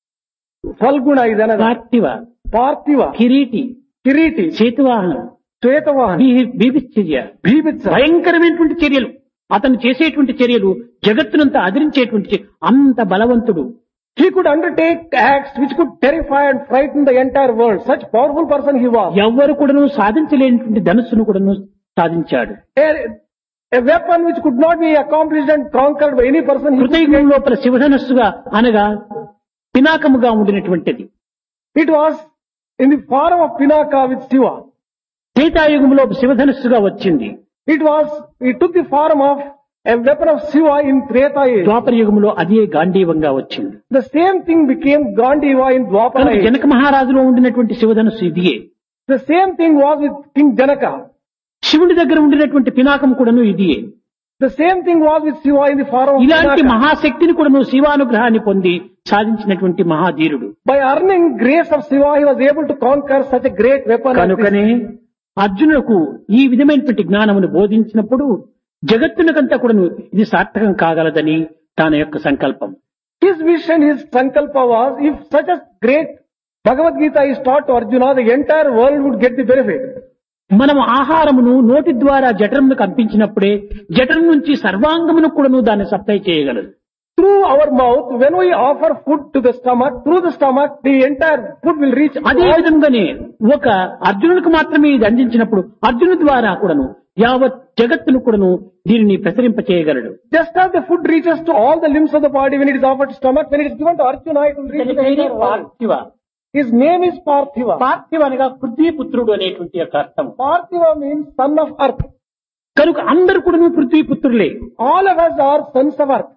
Speaker 2: Falguna is another.
Speaker 1: Parthiva
Speaker 2: Parthiva.
Speaker 1: Kiriti
Speaker 2: Kiriti.
Speaker 1: Swetavahanam
Speaker 2: Svetavahan.
Speaker 1: బీ- బీభత్సర్య
Speaker 2: Bhibitsa.
Speaker 1: భయంకరమైనటువంటి చర్యలు అతను చేసేటువంటి చర్యలు జగత్తునంతా అదిరించేటువంటి చర్య- అంత బలవంతుడు
Speaker 2: He could undertake acts which could terrify and frighten the entire world. Such powerful person he was.
Speaker 1: ఎవ్వరు కూడాను సాధించలేనటువంటి ధనుస్సును కూడాను సాధించాడు
Speaker 2: A, a weapon which could not be accomplished and conquered by any person. He could
Speaker 1: హృదయం లోపల శివధనస్సుగా అనగా పినాకముగా ఉండినటువంటిది
Speaker 2: It was in the form of Pinaka with Shiva.
Speaker 1: త్రేతాయుగంలో శివధనస్సుగా వచ్చింది
Speaker 2: It was, it took the form of a weapon of Shiva in Treta age.
Speaker 1: ద్వాపర యుగంలో అదే గాంధీవంగా వచ్చింది
Speaker 2: The same thing became Gandiva in Dwapara
Speaker 1: కనుక
Speaker 2: age.
Speaker 1: జనక మహారాజులో ఉండినటువంటి శివధనస్సు ఇదియే
Speaker 2: The same thing was with King Janaka.
Speaker 1: శివుడి దగ్గర ఉండినటువంటి పినాకం కూడాను ఇదియే
Speaker 2: The same thing was with Shiva in the form of
Speaker 1: ఇలాంటి
Speaker 2: Pinaka.
Speaker 1: మహాశక్తిని కూడాను శివానుగ్రహాన్ని పొంది సాధించినటువంటి మహాధీరుడు
Speaker 2: By earning grace of Shiva, he was able to conquer such a great weapon. as this.
Speaker 1: కనుకనే అర్జునులకు ఈ విధమైనటువంటి జ్ఞానమును బోధించినప్పుడు జగత్తునకంతా కూడాను ఇది సార్థకం కాగలదని తన యొక్క సంకల్పం
Speaker 2: His vision, his sankalpa was, if such a great Bhagavad Gita is taught to Arjuna, the entire world would get the benefit.
Speaker 1: మనం ఆహారమును నోటి ద్వారా జఠరమును కంపించినప్పుడే జఠరం నుంచి సర్వాంగమును కూడాను దాన్ని సప్లై చేయగలదు
Speaker 2: Through our mouth, when we offer food to the stomach, through the stomach, the entire food will reach
Speaker 1: అదే
Speaker 2: all
Speaker 1: విధంగానే ఒక అర్జునుడికి మాత్రమే ఇది అందించినప్పుడు అర్జును ద్వారా కూడాను యావత్ జగత్తును కూడాను దీనిని ప్రసరింప చేయగలడు
Speaker 2: Just as the food reaches to all the limbs of the body when it is offered to stomach, when it is given to Arjuna, it will reach to the entire body.
Speaker 1: పార్థివ
Speaker 2: His name is Parthiva.
Speaker 1: పార్థివ అనగా పృథ్వీపుత్రుడు అనేటువంటి యొక్క అర్థం
Speaker 2: Parthiva means son of earth.
Speaker 1: కనుక అందరు కూడాను పృథ్వీపుత్రులే
Speaker 2: All of us are sons of earth.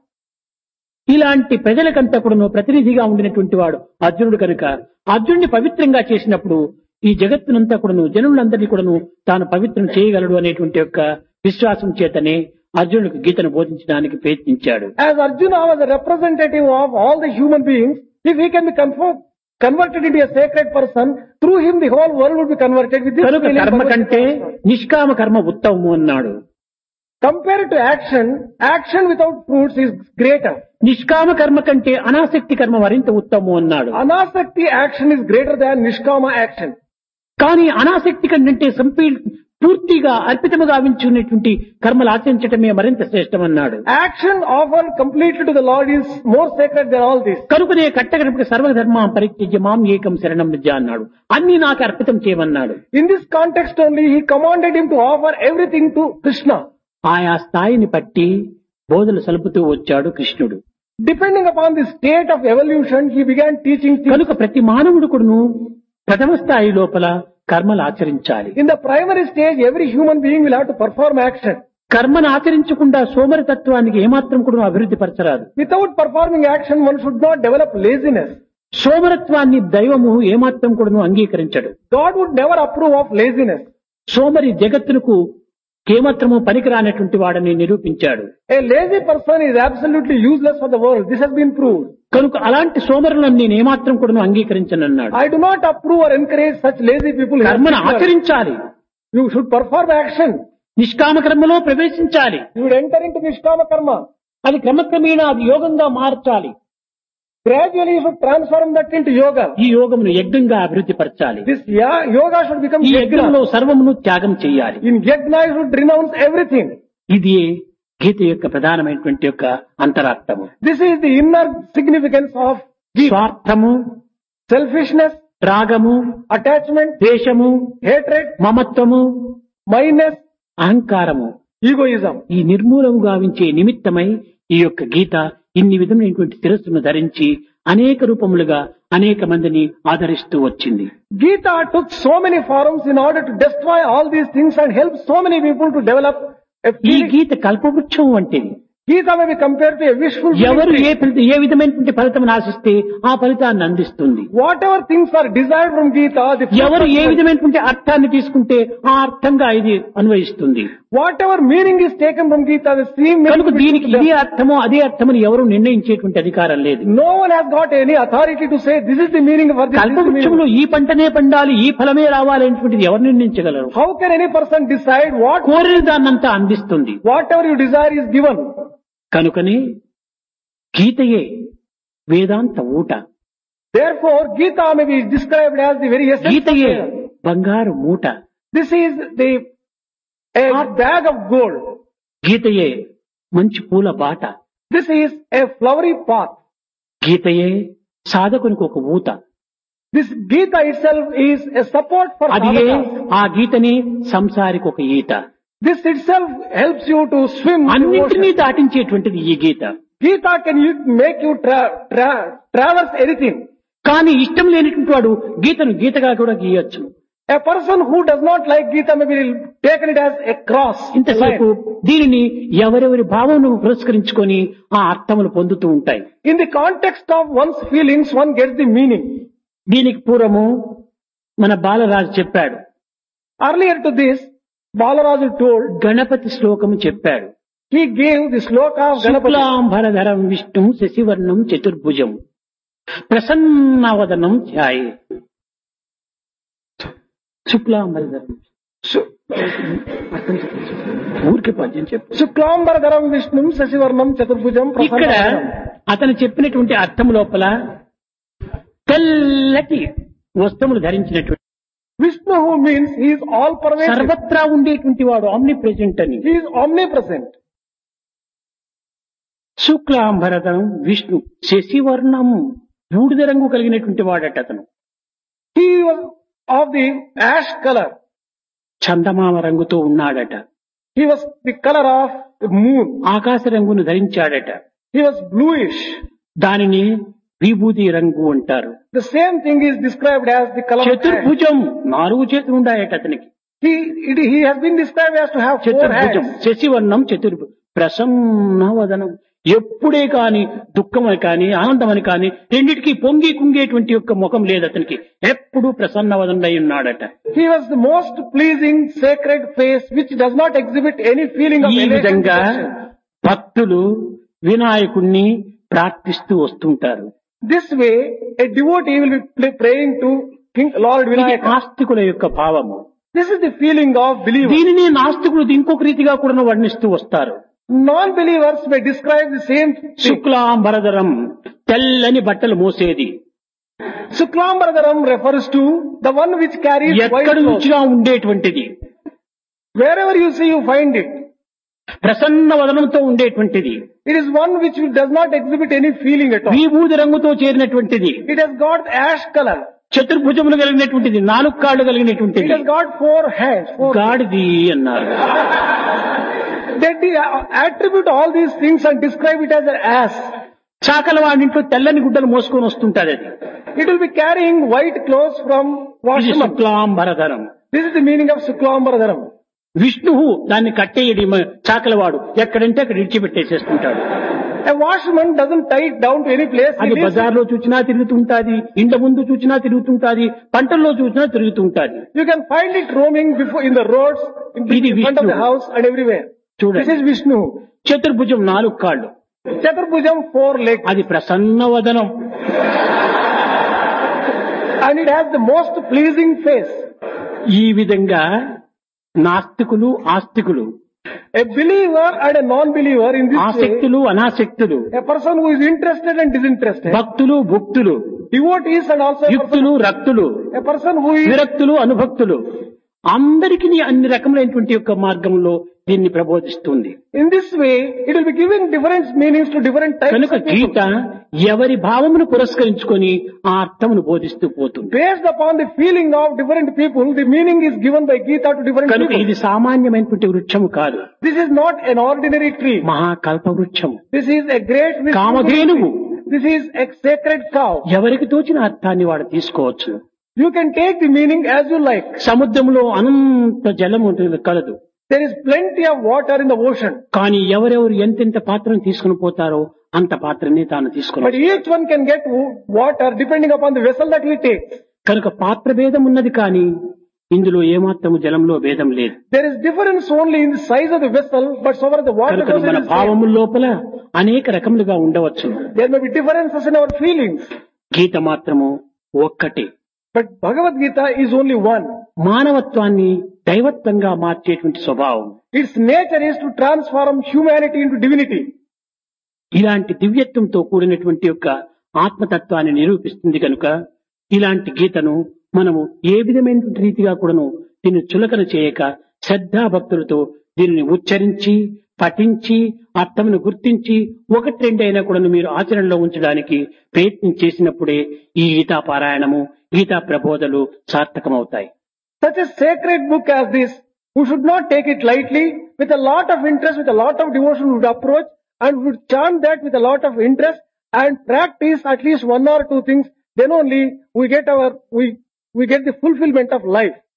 Speaker 1: ఇలాంటి ప్రజలకంతా కూడాను ప్రతినిధిగా ఉండినటువంటి వాడు అర్జునుడు కనుక అర్జునుడిని పవిత్రంగా చేసినప్పుడు ఈ జగత్తునంతా కూడాను జనులందరినీ కూడాను తాను పవిత్రం చేయగలడు అనేటువంటి యొక్క విశ్వాసం చేతనే అర్జునుడికి గీతను బోధించడానికి ప్రయత్నించాడు
Speaker 2: As Arjuna was a representative of all the human beings, if he can be confer- converted into a sacred person, through him the whole world would be converted with this
Speaker 1: కనుక
Speaker 2: feeling.
Speaker 1: కర్మ
Speaker 2: Bhagavad
Speaker 1: కంటే
Speaker 2: Gita.
Speaker 1: నిష్కామ కర్మ ఉత్తమము అన్నాడు
Speaker 2: Compared to action, action without fruits is greater.
Speaker 1: నిష్కామ కర్మ కంటే అనాసక్తి కర్మ మరింత ఉత్తమము అన్నాడు
Speaker 2: Anasakti action is greater than Nishkama action.
Speaker 1: కానీ అనాసక్తి కంటే సంపీ పూర్తిగా అర్పితముగా వించున్నటువంటి కర్మలు ఆచరించటమే మరింత శ్రేష్టమన్నాడు
Speaker 2: Action offered completely to the Lord is more sacred than all this.
Speaker 1: కనుకనే కట్టగడపకి సర్వధర్మ పరిత్యజ్య మాం ఏకం శరణం విద్య అన్నాడు అన్ని నాకు అర్పితం చేయమన్నాడు
Speaker 2: In this context only, he commanded him to offer everything to Krishna.
Speaker 1: ఆయా స్థాయిని బట్టి బోధలు సలుపుతూ వచ్చాడు కృష్ణుడు
Speaker 2: Depending upon the state of evolution, he began teaching things.
Speaker 1: కనుక ప్రతి మానవుడు కూడాను ప్రథమ స్థాయి లోపల కర్మలు ఆచరించాలి
Speaker 2: In the primary stage, every human being will have to perform action.
Speaker 1: కర్మను ఆచరించకుండా సోమరితత్వానికి ఏమాత్రం కూడా అభివృద్ధి పరచరాదు
Speaker 2: Without performing action, one should not develop laziness.
Speaker 1: సోమరత్వాన్ని దైవము ఏమాత్రం కూడాను అంగీకరించడు
Speaker 2: God would never approve of laziness.
Speaker 1: సోమరి జగత్తునకు ఏమాత్రము పనికిరానటువంటి వాడని నిరూపించాడు
Speaker 2: A lazy person is absolutely useless for the world. This has been proved.
Speaker 1: కనుక అలాంటి సోమరులను నేను ఏమాత్రం కూడాను అంగీకరించనన్నాడు
Speaker 2: I do not approve or encourage such lazy people. in
Speaker 1: కర్మను
Speaker 2: particular.
Speaker 1: ఆచరించాలి
Speaker 2: You should perform action.
Speaker 1: నిష్కామ కర్మలో ప్రవేశించాలి
Speaker 2: You would enter into Nishkama Karma.
Speaker 1: అది క్రమక్రమేణా అది యోగంగా మార్చాలి
Speaker 2: Gradually you should transform that into yoga.
Speaker 1: ఈ యోగమును యజ్ఞంగా అభివృద్ధి పరచాలి
Speaker 2: This ya- yoga should become
Speaker 1: ఈ యజ్ఞంలో
Speaker 2: yajna.
Speaker 1: సర్వమును త్యాగం చేయాలి
Speaker 2: In yajna you should renounce everything.
Speaker 1: ఇది గీత యొక్క ప్రధానమైనటువంటి యొక్క అంతరార్థము
Speaker 2: This is the inner significance of Gita.
Speaker 1: స్వార్థము
Speaker 2: Selfishness,
Speaker 1: రాగము
Speaker 2: attachment,
Speaker 1: ద్వేషము
Speaker 2: hatred,
Speaker 1: మమత్వము
Speaker 2: mindness,
Speaker 1: అహంకారము
Speaker 2: egoism.
Speaker 1: ఈ నిర్మూలము గావించే నిమిత్తమై ఈ యొక్క గీత ఇన్ని విధమైనటువంటి శిరస్సును ధరించి అనేక రూపములుగా అనేక మందిని ఆదరిస్తూ వచ్చింది
Speaker 2: Gita took so many forms in order to destroy all these things and help so many people to develop a
Speaker 1: ఈ
Speaker 2: feeling.
Speaker 1: గీత కల్పవృక్షం వంటిది
Speaker 2: Gita may be compared to a wishful
Speaker 1: ఎవరు ఏ
Speaker 2: tree.
Speaker 1: ఫలిత ఏ విధమైనటువంటి ఫలితం ఆశిస్తే ఆ ఫలితాన్ని అందిస్తుంది
Speaker 2: Whatever things are desired from Gita, the fruit
Speaker 1: ఎవరు
Speaker 2: of
Speaker 1: ఏ
Speaker 2: Gita-
Speaker 1: విధమైనటువంటి అర్థాన్ని తీసుకుంటే ఆ అర్థంగా ఇది అన్వయిస్తుంది
Speaker 2: whatever meaning is taken from Gita, the same meaning
Speaker 1: కనుక
Speaker 2: will be
Speaker 1: దీనికి
Speaker 2: to them.
Speaker 1: ఇదే అర్థమో అదే అర్థమని ఎవరు నిర్ణయించేటువంటి అధికారం లేదు
Speaker 2: No one has got any authority to say this is the meaning of this. this is the
Speaker 1: కల్పవృక్షంలో
Speaker 2: meaning.
Speaker 1: ఈ పంటనే పండాలి ఈ ఫలమే రావాలి అనేటువంటిది ఎవరు నిర్ణయించగలరు
Speaker 2: How can any person decide what
Speaker 1: కోరిన దాన్నంతా అందిస్తుంది
Speaker 2: whatever you desire is given?
Speaker 1: కనుకనే గీతయే వేదాంత ఊట
Speaker 2: Therefore, Gita may be described as the very essence. of
Speaker 1: గీతయే
Speaker 2: Vedanta.
Speaker 1: బంగారు మూట
Speaker 2: This is the a bag of gold.
Speaker 1: గీతయే మంచి పూల బాట
Speaker 2: This is a flowery path.
Speaker 1: గీతయే సాధకునికి ఒక ఊత
Speaker 2: This Gita itself is a support for
Speaker 1: అదియే
Speaker 2: sadhakas.
Speaker 1: ఆ గీతని సంసారికి ఒక ఈత
Speaker 2: This itself helps you to swim in the
Speaker 1: అన్నింటినీ
Speaker 2: ocean.
Speaker 1: దాటించేటువంటిది ఈ గీత
Speaker 2: Gita can you make you tra- tra- traverse anything.
Speaker 1: కానీ ఇష్టం లేనటువంటి వాడు గీతను గీతగా కూడా గీయొచ్చు
Speaker 2: A person who does not like Gita may be taken it as a cross.
Speaker 1: ఇంతసేపు దీనిని ఎవరెవరి భావమును పురస్కరించుకొని ఆ అర్థములు పొందుతూ ఉంటాయి
Speaker 2: In the context of one's feelings, one gets the meaning.
Speaker 1: దీనికి పూర్వము మన బాలరాజు చెప్పాడు
Speaker 2: Earlier to this, Balaraju told,
Speaker 1: Ganapati శ్లోకము చెప్పాడు
Speaker 2: he gave the sloka of Ganapati.
Speaker 1: శుక్లాంబరధరం విష్ణు శశివర్ణం చతుర్భుజం ప్రసన్నవదనం ధ్యాయే శుక్లాంబరధరం
Speaker 2: Su-
Speaker 1: ఊరికి పద్యం చెప్పు
Speaker 2: శుక్లాంబరధరం విష్ణుం శశివర్ణం చతుర్భుజం
Speaker 1: ఇక్కడ
Speaker 2: ప్రసన్నవదనం.
Speaker 1: అతను చెప్పినటువంటి అర్థం లోపల తెల్లటి వస్త్రములు ధరించినటువంటి
Speaker 2: Vishnu Vishnu means he is all pervasive.
Speaker 1: సర్వత్రా ఉండేటువంటి వాడు ఆమ్ని ప్రెజెంట్ అని
Speaker 2: He is omnipresent.
Speaker 1: శుక్లాంబరదం విష్ణు శశివర్ణం బూడిద రంగు కలిగినటువంటి వాడట అతను
Speaker 2: He was of the ash color.
Speaker 1: చందమామ రంగుతో ఉన్నాడట
Speaker 2: He was the color of the moon.
Speaker 1: ఆకాశ రంగును ధరించాడట
Speaker 2: He was bluish.
Speaker 1: దానిని విభూది రంగు అంటారు
Speaker 2: The same thing is described as the color of ash.
Speaker 1: చతుర్భుజం నాలుగు చేతులు ఉండాయట అతనికి
Speaker 2: He, it, he has been described as to have four
Speaker 1: చతుర్భుజం
Speaker 2: hands.
Speaker 1: శశివర్ణం చతుర్భు ప్రసన్నవదనం ఎప్పుడే కాని దుఃఖమని కాని ఆనందమని కాని రెండిటికి పొంగి కుంగేటువంటి యొక్క ముఖం లేదు అతనికి ఎప్పుడు ప్రసన్నవదనై ఉన్నాడట
Speaker 2: He was the most pleasing sacred face which does not exhibit any feeling of
Speaker 1: ఈ
Speaker 2: elation.
Speaker 1: విధంగా
Speaker 2: depression.
Speaker 1: భక్తులు వినాయకుణ్ణి ప్రార్థిస్తూ వస్తుంటారు
Speaker 2: This way, a devotee will be pl- praying to King Lord
Speaker 1: ఇది
Speaker 2: Vinayaka.
Speaker 1: ఆస్తికుల యొక్క భావము
Speaker 2: This is the feeling of believers.
Speaker 1: దీనిని నాస్తికులు ఇంకొక రీతిగా కూడా వర్ణిస్తూ వస్తారు
Speaker 2: Non-believers may describe the same thing.
Speaker 1: శుక్లాంబరధరం తెల్లని బట్టలు మోసేది
Speaker 2: Suklambaradaram refers to the one which carries white
Speaker 1: ఎక్కడి
Speaker 2: clothes.
Speaker 1: నుంచిగా ఉండేటువంటిది
Speaker 2: Wherever you see, you find it.
Speaker 1: Prasanna వదనంతో ఉండేటువంటిది
Speaker 2: It is one which does not exhibit any feeling at all.
Speaker 1: విభూది రంగుతో చేరినటువంటిది
Speaker 2: It has got ash color.
Speaker 1: చతుర్భుజములు కలిగినటువంటిది నాలుగు కాళ్ళు
Speaker 2: It
Speaker 1: కలిగినటువంటిది
Speaker 2: has got four hands. Four.
Speaker 1: గాడిది అన్నారు
Speaker 2: They de- attribute all these things and describe it as an ass.
Speaker 1: చాకల వాడింట్లో తెల్లని గుడ్డలు మోసుకొని వస్తుంటాది అది
Speaker 2: It will be carrying white clothes from
Speaker 1: ఇది
Speaker 2: washroom.
Speaker 1: శుక్లాంబరధరం
Speaker 2: This is the meaning of Suklambaradaram.
Speaker 1: విష్ణువు దాన్ని కట్టేయడి మ- చాకలవాడు ఎక్కడంటే అక్కడ ఇడిచిపెట్టేసేస్తుంటాడు
Speaker 2: A washerman doesn't tie it down to any place. He
Speaker 1: అది
Speaker 2: leaves it.
Speaker 1: బజార్లో చూచినా తిరుగుతుంటాది ఇంట ముందు చూచినా తిరుగుతుంటాది పంటల్లో చూచినా తిరుగుతుంటాది
Speaker 2: You can find it roaming before in the roads, in,
Speaker 1: ఇది
Speaker 2: in front of the
Speaker 1: Vishnu.
Speaker 2: house and everywhere. This
Speaker 1: చూడండి
Speaker 2: is Vishnu.
Speaker 1: చతుర్భుజం నాలుగు కాళ్ళు
Speaker 2: Chaturbhujam four legs
Speaker 1: అది ప్రసన్న వదనం
Speaker 2: and it has the most pleasing face.
Speaker 1: ఈ విధంగా నాస్తికులు ఆస్తికులు
Speaker 2: A believer and a non-believer in this way,
Speaker 1: ఆసక్తులు అనాసక్తులు
Speaker 2: a person who is interested and disinterested,
Speaker 1: భక్తులు భుక్తులు
Speaker 2: devotees and also a person,
Speaker 1: యుక్తులు రక్తులు
Speaker 2: a person who is
Speaker 1: విరక్తులు అనుభక్తులు అందరికీ అన్ని రకములైనటువంటి యొక్క మార్గంలో దీన్ని ప్రబోధిస్తుంది
Speaker 2: in this way, it will be giving different meanings to different types
Speaker 1: కనుక
Speaker 2: of people.
Speaker 1: గీత ఎవరి భావమును పురస్కరించుకొని ఆ అర్థమును బోధిస్తూ పోతుంది
Speaker 2: Based upon the feeling of different people, the meaning is given by Gita to different
Speaker 1: కనుక
Speaker 2: people.
Speaker 1: ఇది సామాన్యమైనటువంటి వృక్షము కాదు
Speaker 2: This is not an ordinary tree.
Speaker 1: మహాకల్ప వృక్షము
Speaker 2: This is a great Vishnu
Speaker 1: కామధేనువు
Speaker 2: tree. This is a sacred cow.
Speaker 1: ఎవరికి తోచిన అర్థాన్ని వాడు తీసుకోవచ్చు
Speaker 2: You can take the meaning as you like.
Speaker 1: సముద్రంలో అనంత జలము కలదు
Speaker 2: There is plenty of water in the ocean.
Speaker 1: కానీ ఎవరెవరు ఎంతెంత పాత్రను తీసుకుని పోతారో అంత పాత్రని తాను
Speaker 2: But
Speaker 1: తీసుకుని
Speaker 2: each one can get w- water depending upon the vessel that he takes.
Speaker 1: కనుక పాత్ర భేదం ఉన్నది కానీ ఇందులో ఏమాత్రము జలంలో భేదం లేదు
Speaker 2: There is difference only in the size of the vessel, but so far as the water
Speaker 1: కనుక
Speaker 2: goes,
Speaker 1: మన
Speaker 2: it is same.
Speaker 1: భావముల లోపల అనేక రకములుగా ఉండవచ్చు
Speaker 2: there may be differences in our feelings.
Speaker 1: గీత మాత్రము ఒక్కటే
Speaker 2: But Bhagavad Gita is only one.
Speaker 1: మానవత్వాన్ని దైవత్వంగా మార్చేటువంటి స్వభావం
Speaker 2: Its nature is to transform humanity into divinity.
Speaker 1: ఇలాంటి దివ్యత్వంతో కూడినటువంటి యొక్క ఆత్మతత్వాన్ని నిరూపిస్తుంది కనుక ఇలాంటి గీతను మనము ఏ విధమైనటువంటి రీతిగా కూడాను దీన్ని చులకన చేయక శ్రద్ధాభక్తులతో దీనిని ఉచ్చరించి పఠించి అర్థమును గుర్తించి ఒకటి రెండైనా కూడా మీరు ఆచరణలో ఉంచడానికి ప్రయత్నం చేసినప్పుడే ఈ గీతా పారాయణము Gita ప్రబోధలు సార్థకమవుతాయి
Speaker 2: Such a sacred book as this, we should not take it lightly. With a lot of interest, with a lot of devotion, we would approach and we would chant that with a lot of interest and practice at least one or two things. Then only we get our, we, we get the fulfillment of life.